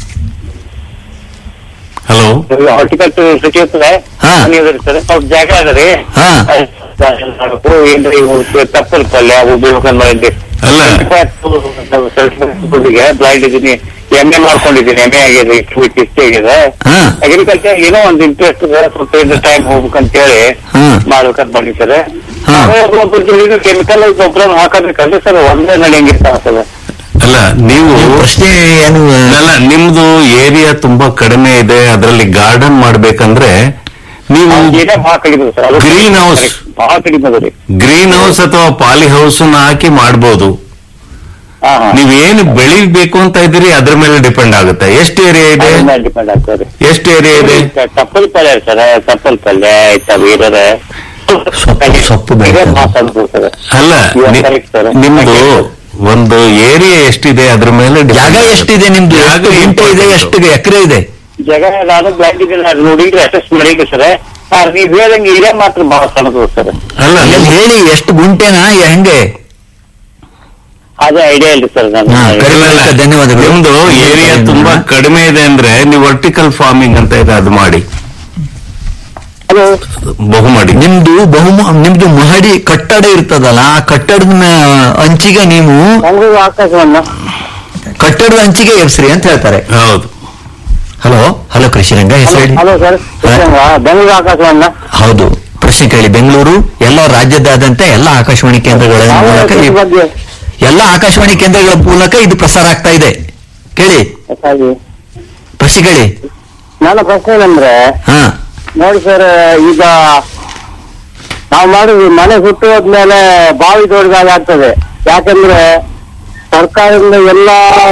ಹಲೋ ಹಾರ್ಟಿಕಲ್ಚರ್ ಯೂನಿವರ್ಸಿಟಿ ಹತ್ರ ಹಾ. ಮನೆ ಇದ್ರಿ ಸರ್ ಸ್ವಲ್ಪ ಜಾಗ ಅದ ರೀ ಹಾ. ಏನ್ರಿ ತಪ್ಪಲ್ ಪಲ್ಯ ಅವು ಬೇಕಂದ್ ಮಾಡಿದ್ರಿ ಅಲ್ಲ ಬ್ಲೈಂಡ್ ಇದ್ದೀನಿ ಎಂ ಎ ಮಾಡ್ಕೊಂಡಿದ್ದೀನಿ ಎಂ ಎ ಆಗಿದೆ ಇಷ್ಟು ಇಷ್ಟೇ ಆಗಿದೆ ಹಾ. ಅಗ್ರಿಕಲ್ಚರ್ ಏನೋ ಒಂದು ಇಂಟ್ರೆಸ್ಟ್ ಇದೆ ಸ್ವಲ್ಪ ಇದ್ರ ಟೈಮ್ ಹೋಗ್ಬೇಕಂತ ಹೇಳಿ ಹಾ. ಮಾಡ್ಬೇಕಂತ ಬಂದಿದ್ದಾರೆ ಹಾ. ಕೆಮಿಕಲ್ ಗೊಬ್ಬರ ಹಾಕೋಬೇಕಂದ್ರೆ ಸರ್ ಒಂದೇ ನಡೆಯಂಗಿರ್ತ ಸರ್ ಅಲ್ಲ ನೀವು ಪ್ರಶ್ನೆ ಏನು ಅಲ್ಲ ನಿಮ್ದು ಏರಿಯಾ ತುಂಬಾ ಕಡಿಮೆ ಇದೆ ಅದರಲ್ಲಿ ಗಾರ್ಡನ್ ಮಾಡ್ಬೇಕಂದ್ರೆ ನೀವು ಏನೇ ಭಾಳ ಕಡಿಮೆ ಸರ್ ಅದು Green house. ಭಾಳ ಕಡಿಮೆ ಅದ ರೀ ಗ್ರೀನ್ ಹೌಸ್ ಅಥವಾ ಪಾಲಿ ಹೌಸ್ ಹಾಕಿ ಮಾಡ್ಬೋದು ಹಾ ಹಾ ನೀವೇನು ಬೆಳಿಬೇಕು ಅಂತ ಇದ್ದೀರಿ ಅದ್ರ ಮೇಲೆ ಡಿಪೆಂಡ್ ಆಗುತ್ತೆ ಎಷ್ಟು ಏರಿಯಾ ಇದೆ ಡಿಪೆಂಡ್ ಆಗ್ತದೆ ಎಷ್ಟು ಏರಿಯಾ ಇದೆ ಚಪ್ಪಲ್ ಪಲ್ಯ ಸರ್ ಚಪ್ಪಲ್ ಪಲ್ಯ ಆಯ್ತಾ ಬೇರೆ ಸೊಪ್ಪು- ಸೊಪ್ಪು ಬೆಳಿತಾರೆ. ಸರ್ ಅಲ್ಲ ನಿ- correct sir. ನಿಮ್ದು ಒಂದು ಏರಿಯಾ ಎಷ್ಟಿದೆ ಅದ್ರ ಮೇಲೆ depend ಜಾಗ ಆಗುತ್ತೆ. ಎಷ್ಟಿದೆ ನಿಮ್ದು ಜಾಗ ಎಷ್ಟು ಗುಂಟೆ ಇದೆ important. ಎಷ್ಟು ಎಕರೆ ಇದೆ ಜಗ ನಾನು ಬ್ಲೈಂಡ್ ಇದ್ದೀನಿ ಅದು ನೋಡಿದ್ರೆ ಅಸೆಸ್ ಮಾಡಿದ್ರಿ ಸರ್ ನೀವ್ ಹೇಳ್ದಂಗೆ ಇದೇ ಮಾತ್ರ ಬಹಳ ಸಣ್ಣದು ಸರ್ ಅಲ್ಲ ಎಲ್ಲಿ ಹೇಳಿ ಎಷ್ಟು ಗುಂಟೆನಾ ಹೆಂಗೆ ಅದೇ ಐಡಿಯಾ ಇಲ್ಲ ಸರ್ ನಾನು ಹಾ, ಕಡಿಮೆ ಇಲ್ಲ, ಇಲ್ಲ. ಆಯ್ತು, ಧನ್ಯವಾದಗಳು ನಿಮ್ದು ಏರಿಯಾ ತುಂಬಾ ಕಡಿಮೆ ಇದೆ ಅಂದ್ರೆ ನೀವು ವರ್ಟಿಕಲ್ ಫಾರ್ಮಿಂಗ್ ಅಂತ ಇದೆ ಅದು ಮಾಡಿ ಅದು ಬಹು ಮಾಡಿ ನಿಮ್ದು ಬಹು ನಿಮ್ದು ಮಹಡಿ ಕಟ್ಟಡ ಇರ್ತದಲ್ಲ ಆ ಕಟ್ಟಡದ ಮ- ಅಂಚಿಗೆ ನೀವು ಬೆಂಗಳೂರು ಆಕಾಶವನ್ನ ಕಟ್ಟಡದ ಅಂಚಿಗೆ ಎಬ್ಸ್ರಿ ಅಂತ ಹೇಳ್ತಾರೆ ಹೌದು ಹಲೋ ಹಲೋ ಕೃಷಿರಂಗ ಹೆಸರು ಹೇಳಿ ಹಲೋ ಸರ್ ಬೆಂಗಳೂರು ಆಕಾಶವನ್ನ ಹೌದು ಪ್ರಶ್ನೆ ಕೇಳಿ ಬೆಂಗಳೂರು ಎಲ್ಲ ರಾಜ್ಯದಾದ್ಯಂತ ಎಲ್ಲ ಆಕಾಶವಾಣಿ ಕೇಂದ್ರಗಳ ಮೂಲಕ ಈ- ಬಗ್ಗೆ ಎಲ್ಲ ಆಕಾಶವಾಣಿ ಕೇಂದ್ರಗಳ ಮೂಲಕ ಇದು ಪ್ರಸಾರ ಆಗ್ತಾ ಇದೆ ಕೇಳಿ ಯಾಕಾಗಿ ಪ್ರಶ್ನೆ ಕೇಳಿ ನನ್ನ ಪ್ರಶ್ನೆ ಏನಂದ್ರೆ ಹಾ ನೋಡಿ ಸರ್ ಈಗ ನಾವು ಮಾಡಿದ್ವಿ ಮನೆ ಸುಟ್ಟು ಹೋದ್ಮೇಲೆ ಬಾವಿ ತೋಡಿದಾಗ ಆಗ್ತದೆ ಯಾಕಂದ್ರೆ ಸರ್ಕಾರದಿಂದ ಎಲ್ಲ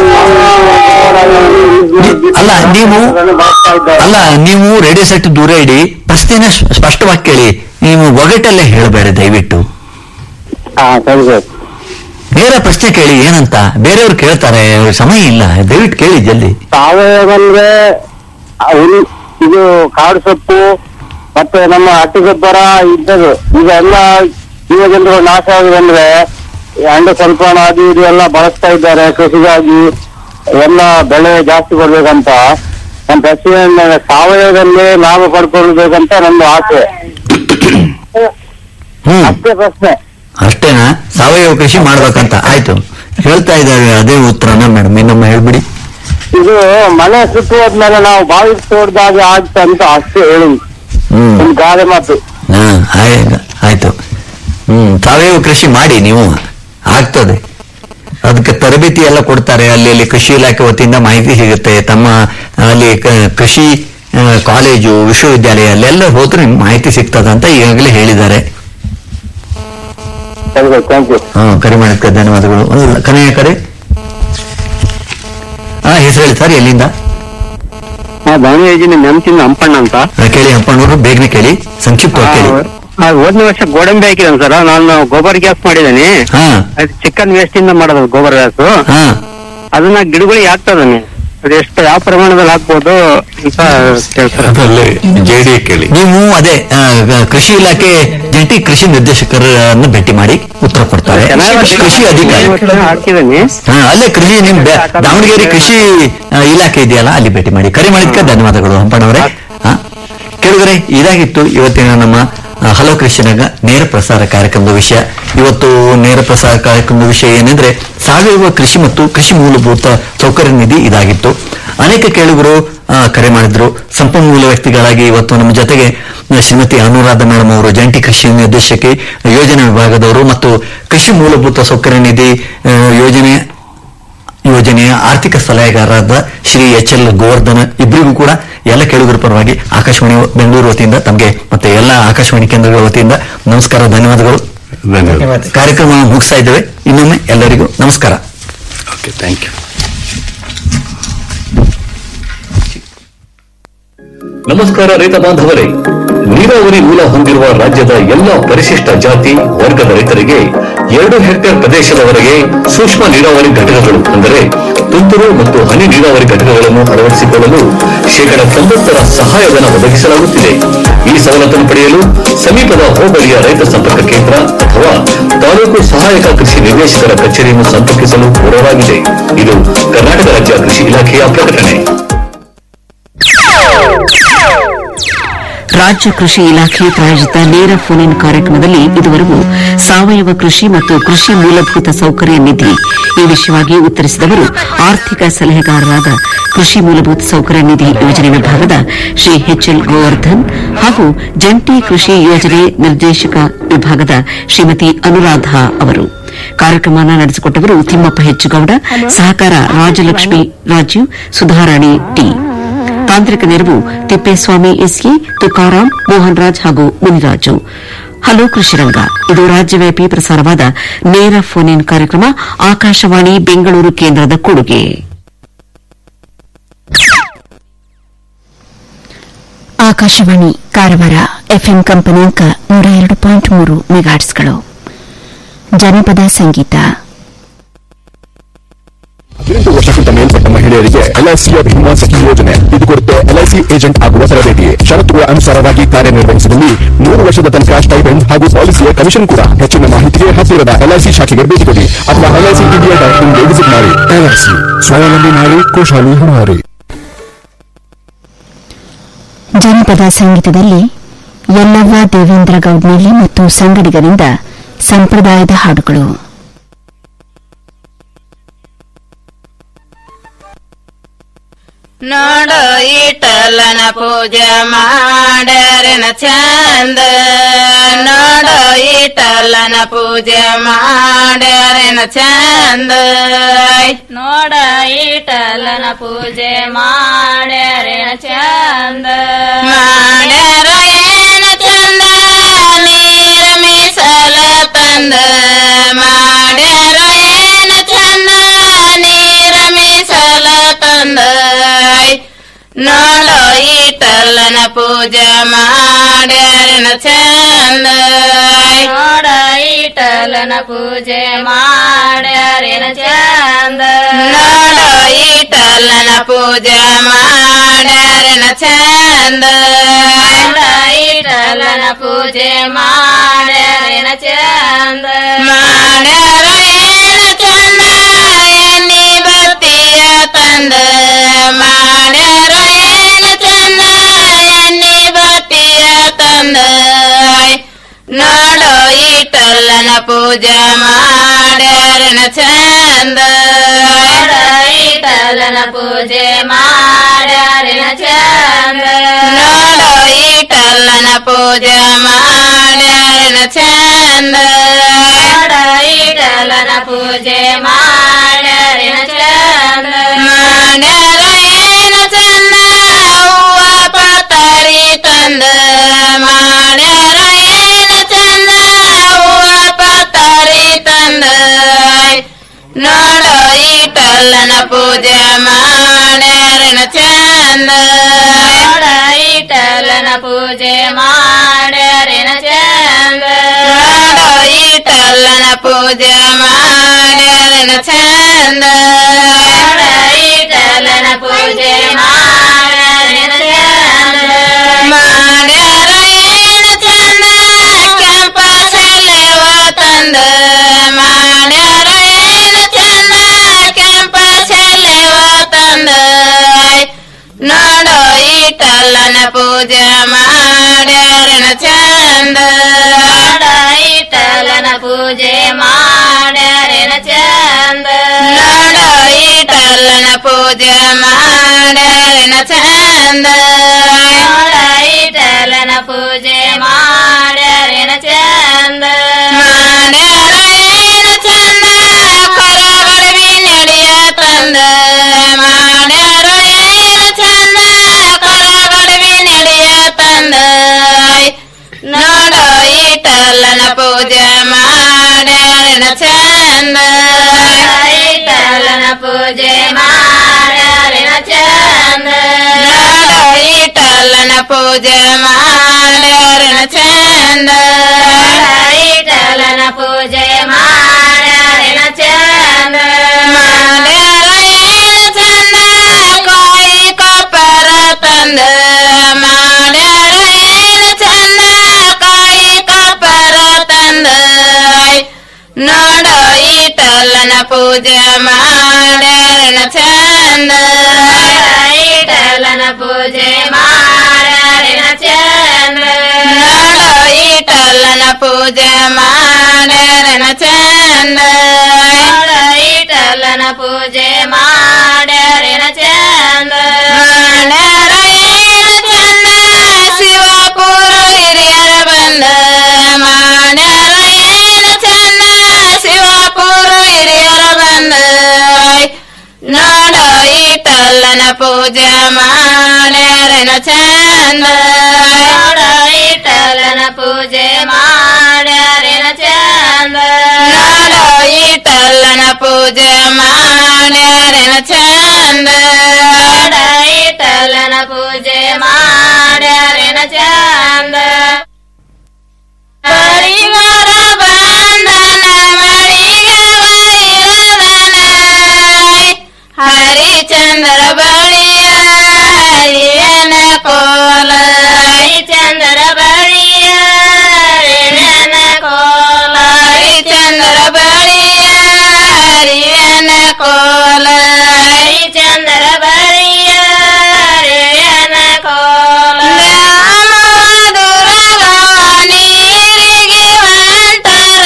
ಅಲ್ಲ, ನೀವು- ಬಳಸ್ತಾ ಇದ್ದಾರೆ ಅಲ್ಲ ನೀವು ರೇಡಿಯೋ ಸೆಟ್ ದೂರ ಇಡಿ ಪ್ರಶ್ನೆನ ಸ್- ಸ್ಪಷ್ಟವಾಗಿ ಕೇಳಿ ನೀವು ಒಗಟಲ್ಲೇ ಹೇಳಬೇಡ ದಯವಿಟ್ಟು ಹಾ ಸರಿ ಸರ್ ನೇರ ಪ್ರಶ್ನೆ ಕೇಳಿ ಏನಂತ ಬೇರೆಯವ್ರು ಕೇಳ್ತಾರೆ ಅವ್ರಿಗೆ ಸಮಯ ಇಲ್ಲ ದಯವಿಟ್ಟು ಕೇಳಿ ಜಲ್ದಿ ಸಾವಯವಂದ್ರೆ ಹುಲ್ ಇದು ಕಾಡು ಸೊಪ್ಪು ಮತ್ತೆ ನಮ್ಮ ಹಟ್ಟಿ ಗೊಬ್ಬರ ಇದ್ದದು ಈಗ ಎಲ್ಲ ಯುವ ಜನರು ನಾಶ ಆಗಿದೆ ಅಂದ್ರೆ ಅಂಡ ಸ್ವಲ್ಪ ಅದು ಇದು ಎಲ್ಲ ಬಳಸ್ತಾ ಇದ್ದಾರೆ ಕೃಷಿಗಾಗಿ ಎಲ್ಲ ಬೆಳೆ ಜಾಸ್ತಿ ಕೊಡ್ಬೇಕಂತ ನಮ್ಮ ಪ್ರಶ್ನೆ ಏನಂದ್ರೆ ಸಾವಯವದಲ್ಲಿ ಲಾಭ ಪಡ್ಕೊಳ್ಬೇಕಂತ ನನ್ನ ಆಸೆ ಹ್ಮ್ ಅಷ್ಟೇ ಪ್ರಶ್ನೆ ಅಷ್ಟೇನಾ ಸಾವಯವ ಕೃಷಿ ಮಾಡ್ಬೇಕಂತ ಆಯ್ತು ಹೇಳ್ತಾ ಇದ್ದಾರೆ ಅದೇ ಉತ್ತರನ ಮೇಡಮ್ ಇನ್ನೊಮ್ಮೆ ಹೇಳ್ಬಿಡಿ ಇದು ಮನೆ ಸುತ್ತು ಹೋದ್ಮೇಲೆ ನಾವು ಬಾವಿ ತೋಡ್ದಾಗ ಆಗ್ತ ಅಂತ ಅಷ್ಟೇ ಹೇಳಿ ಹ್ಮ್ ಒಂದು ಗಾದೆ ಮಾತು ಹಾ ಆಯ್- ಆಯ್ತು ಹ್ಮ್ ಸಾವಯವ ಕೃಷಿ ಮಾಡಿ ನೀವು ಆಗ್ತದೆ ಅದಕ್ಕೆ ತರಬೇತಿ ಎಲ್ಲ ಕೊಡ್ತಾರೆ ಅಲ್ಲಿ ಅಲ್ಲಿ ಕೃಷಿ ಇಲಾಖೆ ವತಿಯಿಂದ ಮಾಹಿತಿ ಸಿಗುತ್ತೆ ತಮ್ಮ ಅಲ್ಲಿ ಕ- ಕೃಷಿ ಆ, ಕಾಲೇಜು ವಿಶ್ವವಿದ್ಯಾಲಯ ಅಲ್ಲೆಲ್ಲ ಹೋದ್ರೆ ನಿಮ್ಗೆ ಮಾಹಿತಿ ಸಿಗ್ತದ ಅಂತ ಈಗಾಗಲೇ ಹೇಳಿದ್ದಾರೆ ಸರಿ ಸರ್ ಥ್ಯಾಂಕ್ ಯು ಹಾ ಕರೆ ಮಾಡೋದಕ್ಕೆ ಧನ್ಯವಾದಗಳು ಒಂದು ಕನೆಯ ಕರೆ ಹಾ ಹೆಸರು ಹೇಳಿ ಸರ್ ಎಲ್ಲಿಂದ ನಾ ದಾವಣಗೆರೆ ಯೋಜನೆ ನೆಮ್ತಿಂದ ಹಂಪಣ್ಣ ಅಂತ ಆ, ಕೇಳಿ ಅಪ್ಪಣ್ಣವರು ಬೇಗನೆ ಕೇಳಿ ಸಂಕ್ಷಿಪ್ತವಾಗಿ ಕೇಳಿ ಹೋದ್ನ ವರ್ಷ ಗೋಡಂಬಿ ಹಾಕಿದ್ದೇನೆ ಸರ್ ನಾನು ಗೋಬರ್ ಗ್ಯಾಸ್ ಮಾಡಿದ್ದೇನೆ ಹಾ ಅದು ಚಿಕನ್ ವೇಸ್ಟ್ ಇಂದ ಮಾಡೋದು ಗೋಬರ್ ಗ್ಯಾಸ್ ಹಾ ಅದನ್ನ ಗಿಡಗಳಿಗೆ ಹಾಕ್ತದಾನೆ ಅದು ಎಷ್ಟು ಯಾವ ಪ್ರಮಾಣದಲ್ಲಿ ಹಾಕ್ಬೋದು ಅಂತ ಕೇಳ್ತಾರೆ ಅದಲ್ಲೇ ಜೆಡಿ ಕೇಳಿ ನೀವು ಅದೇ ಆ, ಗ- ಕೃಷಿ ಇಲಾಖೆ ಜಂಟಿ ಕೃಷಿ ನಿರ್ದೇಶಕರನ್ನು ಭೇಟಿ ಮಾಡಿ ಉತ್ತರ ಕೊಡ್ತಾರೆ ಕೃಷಿ ಅಧಿಕಾರಿ ಹಾಕಿದ್ದೇನೆ ಹಾ, ಅಲ್ಲೇ ಕೃಷಿ ನಿಮ್ ಬೆ- ದಾವಣಗೆರೆ ಕೃಷಿ ಆ, ಇಲಾಖೆ ಇದೆಯಲ್ಲ ಅಲ್ಲಿ ಭೇಟಿ ಮಾಡಿ ಕರೆ ಮಾಡಿದ್ಕೆ ಧನ್ಯವಾದಗಳು ಹಂಪಣ್ಣವರೇ ಹಾ ಕೇಳಿದ್ರೆ ಇದಾಗಿತ್ತು ಇವತ್ತಿನ ನಮ್ಮ ಆ, ಹಲೋ ಕೃಷಿನಾಗ ನೇರ ಪ್ರಸಾರ ಕಾರ್ಯಕ್ರಮದ ವಿಷಯ ಇವತ್ತು ನೇರ ಪ್ರಸಾರ ಕಾರ್ಯಕ್ರಮದ ವಿಷಯ ಏನಂದ್ರೆ ಸಾವಯವ ಕೃಷಿ ಮತ್ತು ಕೃಷಿ ಮೂಲಭೂತ ಸೌಕರ್ಯ ನಿಧಿ ಇದಾಗಿತ್ತು ಅನೇಕ ಕೇಳುಗರು ಆ, ಕರೆ ಮಾಡಿದ್ರು ಸಂಪನ್ಮೂಲ ವ್ಯಕ್ತಿಗಳಾಗಿ ಇವತ್ತು ನಮ್ಮ ಜೊತೆಗೆ ಆ, ಶ್ರೀಮತಿ ಅನುರಾಧ ಮೇಡಮ್ ಅವರು ಜಂಟಿ ಕೃಷಿ ನಿರ್ದೇಶಕಿ ಯೋಜನಾ ವಿಭಾಗದವರು ಮತ್ತು ಕೃಷಿ ಮೂಲಭೂತ ಸೌಕರ್ಯ ನಿಧಿ ಆ, ಯೋಜನೆ ಯೋಜನೆಯ ಆರ್ಥಿಕ ಸಲಹೆಗಾರರಾದ ಶ್ರೀ ಎಚ್ ಎಲ್ ಗೋವರ್ಧನ ಇಬ್ಬರಿಗೂ ಕೂಡ ಎಲ್ಲ ಕೇಳುಗರ ಪರವಾಗಿ ಆಕಾಶವಾಣಿ ಬೆಂಗಳೂರು ವತಿಯಿಂದ ತಮಗೆ ಮತ್ತೆ ಎಲ್ಲ ಆಕಾಶವಾಣಿ ಕೇಂದ್ರಗಳ ವತಿಯಿಂದ ನಮಸ್ಕಾರ ಧನ್ಯವಾದಗಳು ಧನ್ಯವಾದ ಕಾರ್ಯಕ್ರಮ ಮುಗಿಸ್ತಾ ಇದ್ದೇವೆ ಇನ್ನೊಮ್ಮೆ ಎಲ್ಲರಿಗೂ ನಮಸ್ಕಾರ ಓಕೆ ಥ್ಯಾಂಕ್ ಯು ನಮಸ್ಕಾರ ರೈತ ಬಾಂಧವರೇ ನೀರಾವರಿ ಮೂಲ ಹೊಂದಿರುವ ರಾಜ್ಯದ ಎಲ್ಲ ಪರಿಶಿಷ್ಟ ಜಾತಿ ವರ್ಗದ ರೈತರಿಗೆ ಎರಡು ಹೆಕ್ಟೇರ್ ಪ್ರದೇಶದವರೆಗೆ ಸೂಕ್ಷ್ಮ ನೀರಾವರಿ ಘಟಕಗಳು ಅಂದರೆ ತುಂತುರು ಮತ್ತು ಹನಿ ನೀರಾವರಿ ಘಟಕಗಳನ್ನು ಅಳವಡಿಸಿಕೊಳ್ಳಲು ಶೇಕಡ ತೊಂಬತ್ತರ ಸಹಾಯಧನ ಒದಗಿಸಲಾಗುತ್ತಿದೆ ಈ ಸವಲತ್ತನ್ನು ಪಡೆಯಲು ಸಮೀಪದ ಹೋಬಳಿಯ ರೈತ ಸಂಪರ್ಕ ಕೇಂದ್ರ ಅಥವಾ ತಾಲೂಕು ಸಹಾಯಕ ಕೃಷಿ ನಿರ್ದೇಶಕರ ಕಚೇರಿಯನ್ನು ಸಂಪರ್ಕಿಸಲು ಕೋರಲಾಗಿದೆ ಇದು ಕರ್ನಾಟಕ ರಾಜ್ಯ ಕೃಷಿ ಇಲಾಖೆಯ ಪ್ರಕಟಣೆ ರಾಜ್ಯ ಕೃಷಿ ಇಲಾಖೆ ಪ್ರಾಯೋಜಿತ ನೇರ ಫೋನ್ ಇನ್ ಕಾರ್ಯಕ್ರಮದಲ್ಲಿ ಇದುವರೆಗೂ ಸಾವಯವ ಕೃಷಿ ಮತ್ತು ಕೃಷಿ ಮೂಲಭೂತ ಸೌಕರ್ಯ ನಿಧಿ ಈ ವಿಷಯವಾಗಿ ಉತ್ತರಿಸಿದವರು ಆರ್ಥಿಕ ಸಲಹೆಗಾರರಾದ ಕೃಷಿ ಮೂಲಭೂತ ಸೌಕರ್ಯ ನಿಧಿ ಯೋಜನೆ ವಿಭಾಗದ ಶ್ರೀ ಎಚ್ಎಲ್ ಗೋವರ್ಧನ್ ಹಾಗೂ ಜಂಟಿ ಕೃಷಿ ಯೋಜನೆ ನಿರ್ದೇಶಕ ವಿಭಾಗದ ಶ್ರೀಮತಿ ಅನುರಾಧ ಅವರು ಕಾರ್ಯಕ್ರಮ ನಡೆಸಿಕೊಟ್ಟವರು ತಿಮ್ಮಪ್ಪ ಹೆಚ್ಚುಗೌಡ ಸಹಕಾರ ರಾಜಲಕ್ಷ್ಮಿ ರಾಜೀವ್ ಸುಧಾರಾಣಿ ಟಿ ತಾಂತ್ರಿಕ ನೆರವು ತಿಪ್ಪೇಸ್ವಾಮಿ ಎಸ್ಎ ತುಕಾರಾಂ ಮೋಹನ್ ರಾಜ್ ಹಾಗೂ ಮುನಿರಾಜು ಹಲೋ ಕೃಷಿರಂಗ ಇದು ರಾಜ್ಯವ್ಯಾಪಿ ಪ್ರಸಾರವಾದ ನೇರ ಫೋನ್ ಇನ್ ಕಾರ್ಯಕ್ರಮ ಆಕಾಶವಾಣಿ ಬೆಂಗಳೂರು ಕೇಂದ್ರದ ಕೊಡುಗೆ ಆಕಾಶವಾಣಿ ಕಾರವಾರ ಎಫ್ಎಂ ಕಂಪನಾಂಕ ನೂರ ಎರಡು ಪಾಯಿಂಟ್ ಮೂರು ಮೆಗಾಟ್ಸ್ಗಳು ಜನಪದ ಸಂಗೀತ ಹದಿನೆಂಟು ವರ್ಷಕ್ಕಿಂತ ಮೇಲ್ಪಟ್ಟ ಮಹಿಳೆಯರಿಗೆ ಎಲ್ಐಸಿಯ ಭೀಮಾ ಸಖಿ ಯೋಜನೆ ಇದು ಕೊಡುತ್ತೆ ಎಲ್ಐಸಿ ಏಜೆಂಟ್ ಆಗುವ ತರಬೇತಿ ಷರತ್ತುಗಳ ಅನುಸಾರವಾಗಿ ಕಾರ್ಯನಿರ್ವಹಿಸಿದಲ್ಲಿ ಮೂರು ವರ್ಷದ ತನಕ ಸ್ಟೈಪೆಂಡ್ ಹಾಗೂ ಪಾಲಿಸಿಯ ಕಮಿಷನ್ ಕೂಡ ಹೆಚ್ಚಿನ ಮಾಹಿತಿಗೆ ಹತ್ತಿರದ ಎಲ್ಐಸಿ ಶಾಖೆಗೆ ಭೇಟಿ ಕೊಡಿ ಅಥವಾ ಎಲ್ಐಸಿ ಇಂಡಿಯಾ ಡಾಟ್ ಇನ್ಗೆ ವಿಸಿಟ್ ಮಾಡಿ ಎಲ್ಐಸಿ ಸ್ವಾವಲಂಬಿ ನಾರಿ ಕೋಶಾಲಿ ಹಣಾರಿ ಜನಪದ ಸಂಗೀತದಲ್ಲಿ ಯಲ್ಲವ್ವ ದೇವೇಂದ್ರ ಗೌಡ್ನಳ್ಳಿ ಮತ್ತು ಸಂಗಡಿಗರಿಂದ ಸಂಪ್ರದಾಯದ ಹಾಡುಗಳು ನೋಡು ಇಟಲನ ಪೂಜೆ ಮಾಡ್ಯಾರನ ಚಂದ ನೋಡು ಇಟಲನ ಪೂಜೆ ಮಾಡ್ಯಾರನ ಚಂದ ನೋಡ ಇಟಲನ ಪೂಜೆ ಮಾಡ್ಯಾರನ ಚಂದ ಮಾಡ್ಯಾರ ಏನ ಚಂದ ನೀರ ಮೀಸಲ ತಂದ ಮಾಡ್ಯಾರ ಏನ ಚಂದ ನೀರ ಮೀಸಲ ತಂದ ನೋಡ ಇಟಲನ ಪೂಜೆ ಮಾಡ್ಯಾರನ ಚಂದ ನೋಡ ಇಟಲನ ಪೂಜೆ ಮಾಡ್ಯಾರನ ಚಂದ ನೋಡ ಇಟಲನ ಪೂಜೆ ಮಾಡ್ಯಾರನ ಚಂದ ನೋಡ ಇಟಲನ ಪೂಜೆ ಮಾಡ್ಯಾರನ ಚಂದ ಮಾಡ್ಯಾರ ಏನ ಚಂದ ಎಣ್ಣಿ ಬತ್ತಿಯ ತಂದ ಮಾಡ್ಯಾರ ಏನ ಚಂದ ಎಣ್ಣಿ ಬತ್ತಿಯ ತಂದ ನೋಡೋ ಇಟಲ್ಲನ ಪೂಜೆ ಮಾಡ್ಯಾರನ ಚಂದ ನೋಡ ಇಟಲ್ಲನ ಪೂಜೆ ಮಾಡ್ಯಾರನ ಚಂದ ನೋಡೋ ಇಟಲ್ಲನ ಪೂಜೆ ಮಾಡ್ಯಾರನ ಚಂದ ನೋಡ ಇಟಲ್ಲನ ಪೂಜೆ ಮಾಡ್ಯಾರನ ಚಂದ ಮಾಡ್ಯಾರ ಏನ ಚಂದ ಹೂವ ಪತರಿ ತಂದ ಮಾಡ್ಯಾರ ಏನ ಚಂದ ಹೂವ ಪತರಿ ತಂದ ನೋಡೋ ಇಟಲ್ಲನ ಪೂಜೆ ಮಾಡ್ಯಾರನ ಚಂದ ನೋಡ ಇಟಲ್ಲನ ಪೂಜೆ ಮಾಡ್ಯಾರನ ಚಂದ ನೋಡೋ ಇಟಲ್ಲನ ಪೂಜೆ ಮಾಡ್ಯಾರನ ಚಂದ ನೋಡ ಇಟಲ್ಲನ ಪೂಜೆ ಮಾಡ್ಯಾರನ ಚಂದ ಮಾಡ್ಯಾರ ಏನ ಚಂದ ಕೆಂಪ ಸೆಲೆವ ತಂದ ಮಾಡ್ಯಾರ ಏನ ಚಂದ ಕೆಂಪ ಸೆಲೆವ ತಂದ ನೋಡೋ ಇಟಲ್ಲನ ಪೂಜೆ ಮಾಡ್ಯಾರನ ಚಂದ ನೋಡ ಇಟಲ್ಲನ ಪೂಜೆ ಮಾಡ್ಯಾರನ ಚಂದ ನೋಡೋ ಇಟಲ್ಲನ ಪೂಜೆ ಮಾಡ್ಯಾರನ ಚಂದ ನೋಡ ಇಟಲ್ಲನ ಪೂಜೆ ಮಾಡ್ಯಾರನ ಚಂದ ಮಾಡ್ಯಾರ ಏನ ಚಂದ ಕೊರವರವಿ ನಡೆಯ ತಂದ ಮಾಡ್ಯಾರ ಏನ ಚಂದ ಕೊರವರವಿ ನಡೆಯ ತಂದ ನೋಡೋ ಇಟಲ್ಲನ ಪೂಜೆ ಮಾಡ್ಯಾರನ ಚಂದ ಇಟಲ್ಲನ ಪೂಜೆ ಮಾಡ್ಯಾರನ ಚಂದ ನೋಡೋ ಇಟಲ್ಲನ ಪೂಜೆ ಮಾಡ್ಯಾರನ ಚಂದ ಇಟಲ್ಲನ ಪೂಜೆ ಮಾಡ್ಯಾರನ ಚಂದ ಮಾಡ್ಯಾರ ಏನ ಚಂದ ಕಾಯಿ ಕೊಪ್ಪರ ತಂದ ಮಾಡ್ಯಾರ ಏನ ಚಂದ ಕಾಯಿ ಕೊಪ್ಪರ ತಂದ ನೋಡೋ ಇಟಲ್ಲನ ಪೂಜೆ ಮಾಡ್ಯಾರನ ಚಂದ ಇಟಲ್ಲನ ಪೂಜೆ ಮಾಡ್ಯಾರನ ಚಂದ ಇಟಲ್ಲನ ಪೂಜೆ ಮಾಡ್ಯಾರನ ಚಂದ ಇಟಲ್ಲನ ಪೂಜೆ ಮಾಡ್ಯಾರನ ಚಂದ ಮಾಡ್ಯಾರೇನ ಚಂದ ಶಿವಪುರ ಹಿರಿಯರ ಬಂದ ಮಾಡ್ಯಾರೇನ ಚಂದ ಶಿವಪುರ ಹಿರಿಯರ ಬಂದ ನೋಡ ಇಟಲ್ಲನ ಪೂಜೆ ಮಾಡ್ಯಾರನ ಚಂದ ನೋಡ ಇಟಲ್ಲನ ಪೂಜೆ ಮಾಡ್ಯಾರನ ಚಂದ ನೋಡ ಇಟಲ್ಲನ ಪೂಜೆ ಮಾಡ್ಯಾರನ ಚಂದ ನೋಡ ಇಟಲ್ಲನ ಪೂಜೆ ಮಾಡ್ಯಾರನ ಚಂದ ಪರಿವಾರ ಬಂಧನ ಮಳಿಗೆ ವೈರದನ ಹರಿಚಂದ್ರ ಬಳಿಯ ಹರಿಯನ ಕೋಲ ಹರಿಚಂದ್ರ ಬಳಿಯ ಹರಿಯನ ಕೋಲ ಹರಿಚಂದ್ರ ಬಳಿಯ ಹರಿಯನ ಕೋಲ ಹರಿಚಂದ್ರ ಬಳಿಯ ಹರಿಯನ ಕೋಲ ನೀರಿಗೆ ಹೊಂಟರ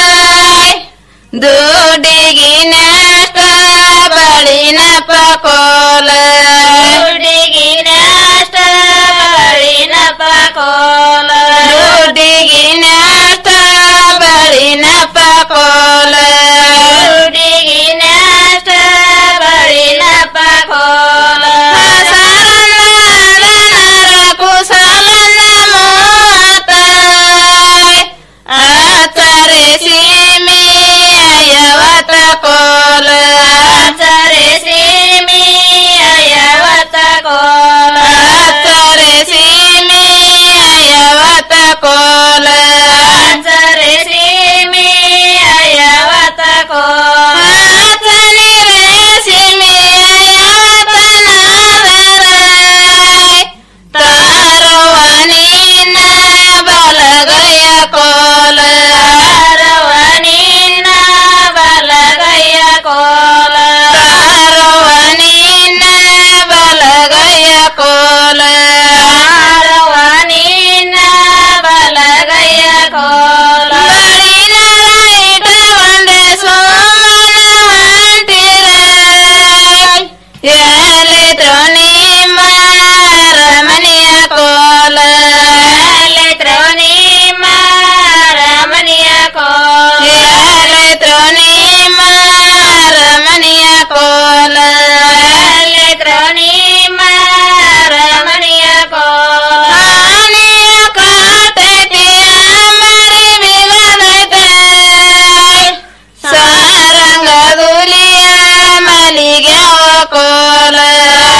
ದುಡಿಗಿ ನಷ್ಟ ಬಳಿನ ಪಕೋಲ ದುಡಿಗಿ ನಷ್ಟ ಬಳಿನ ಪಕೋಲ ದುಡಿಗಿ ನಷ್ಟ ಬಳಿನ ಪಕೋಲ ದುಡಿಗಿ ನಷ್ಟ ಬಳಿನ ಪಕೋಲ ಸರಳ ಕುಶಲನ ಮೋತ ಆಚರೆ ಸೀಮೆ ಅಯವತ ಕೋಲ ಆಚರೆ ಸೀಮೆ ಅಯವತ ಕೋಲ ಆಚರೆ ಸೀಮೆ ಅಯವತ ಕೋಲ ಆಚರೆ ಸೀಮೆ ಅಯವತ ಕೋಲ ಆಚನೆ ಸೀಮೆ ಅಯವತ ತಾರವನಿನ ಬಲಗಯ ಕೋಲ ತಾರವನಿನ ಬಲಗಯ ಕೋಲ ತಾರವನಿನ ಬಲಗಯ ಕೋಲ ತಾರವನಿನ ಬಲಗಯ ಕೋಲ ಬಳಿನ ಲೈಟ ಒಂದೆ ಸೋಮನ ಹೊಂಟಿರ ಎಲೆ ತ್ರೋಣಿ ಮಾರಮನಿಯ ಕೋಲ ಎಲೆ ತ್ರೋಣಿ ಮಾರಮನಿಯ ಕೋಲ ಎಲೆ ತ್ರೋಣಿ ಮಾರಮನಿಯ ಕೋಲ ಎಲೆ ತ್ರೋಣಿ ಮಾರಮನಿಯ ಕೋಲ ಆನೆಯ ಕಾಟತಿಯ ಮರಿ ಬಿಗದೈತೆ ಸಾರಂಗದುಲಿಯ ಮಲಿಗೆ ಕೋಲ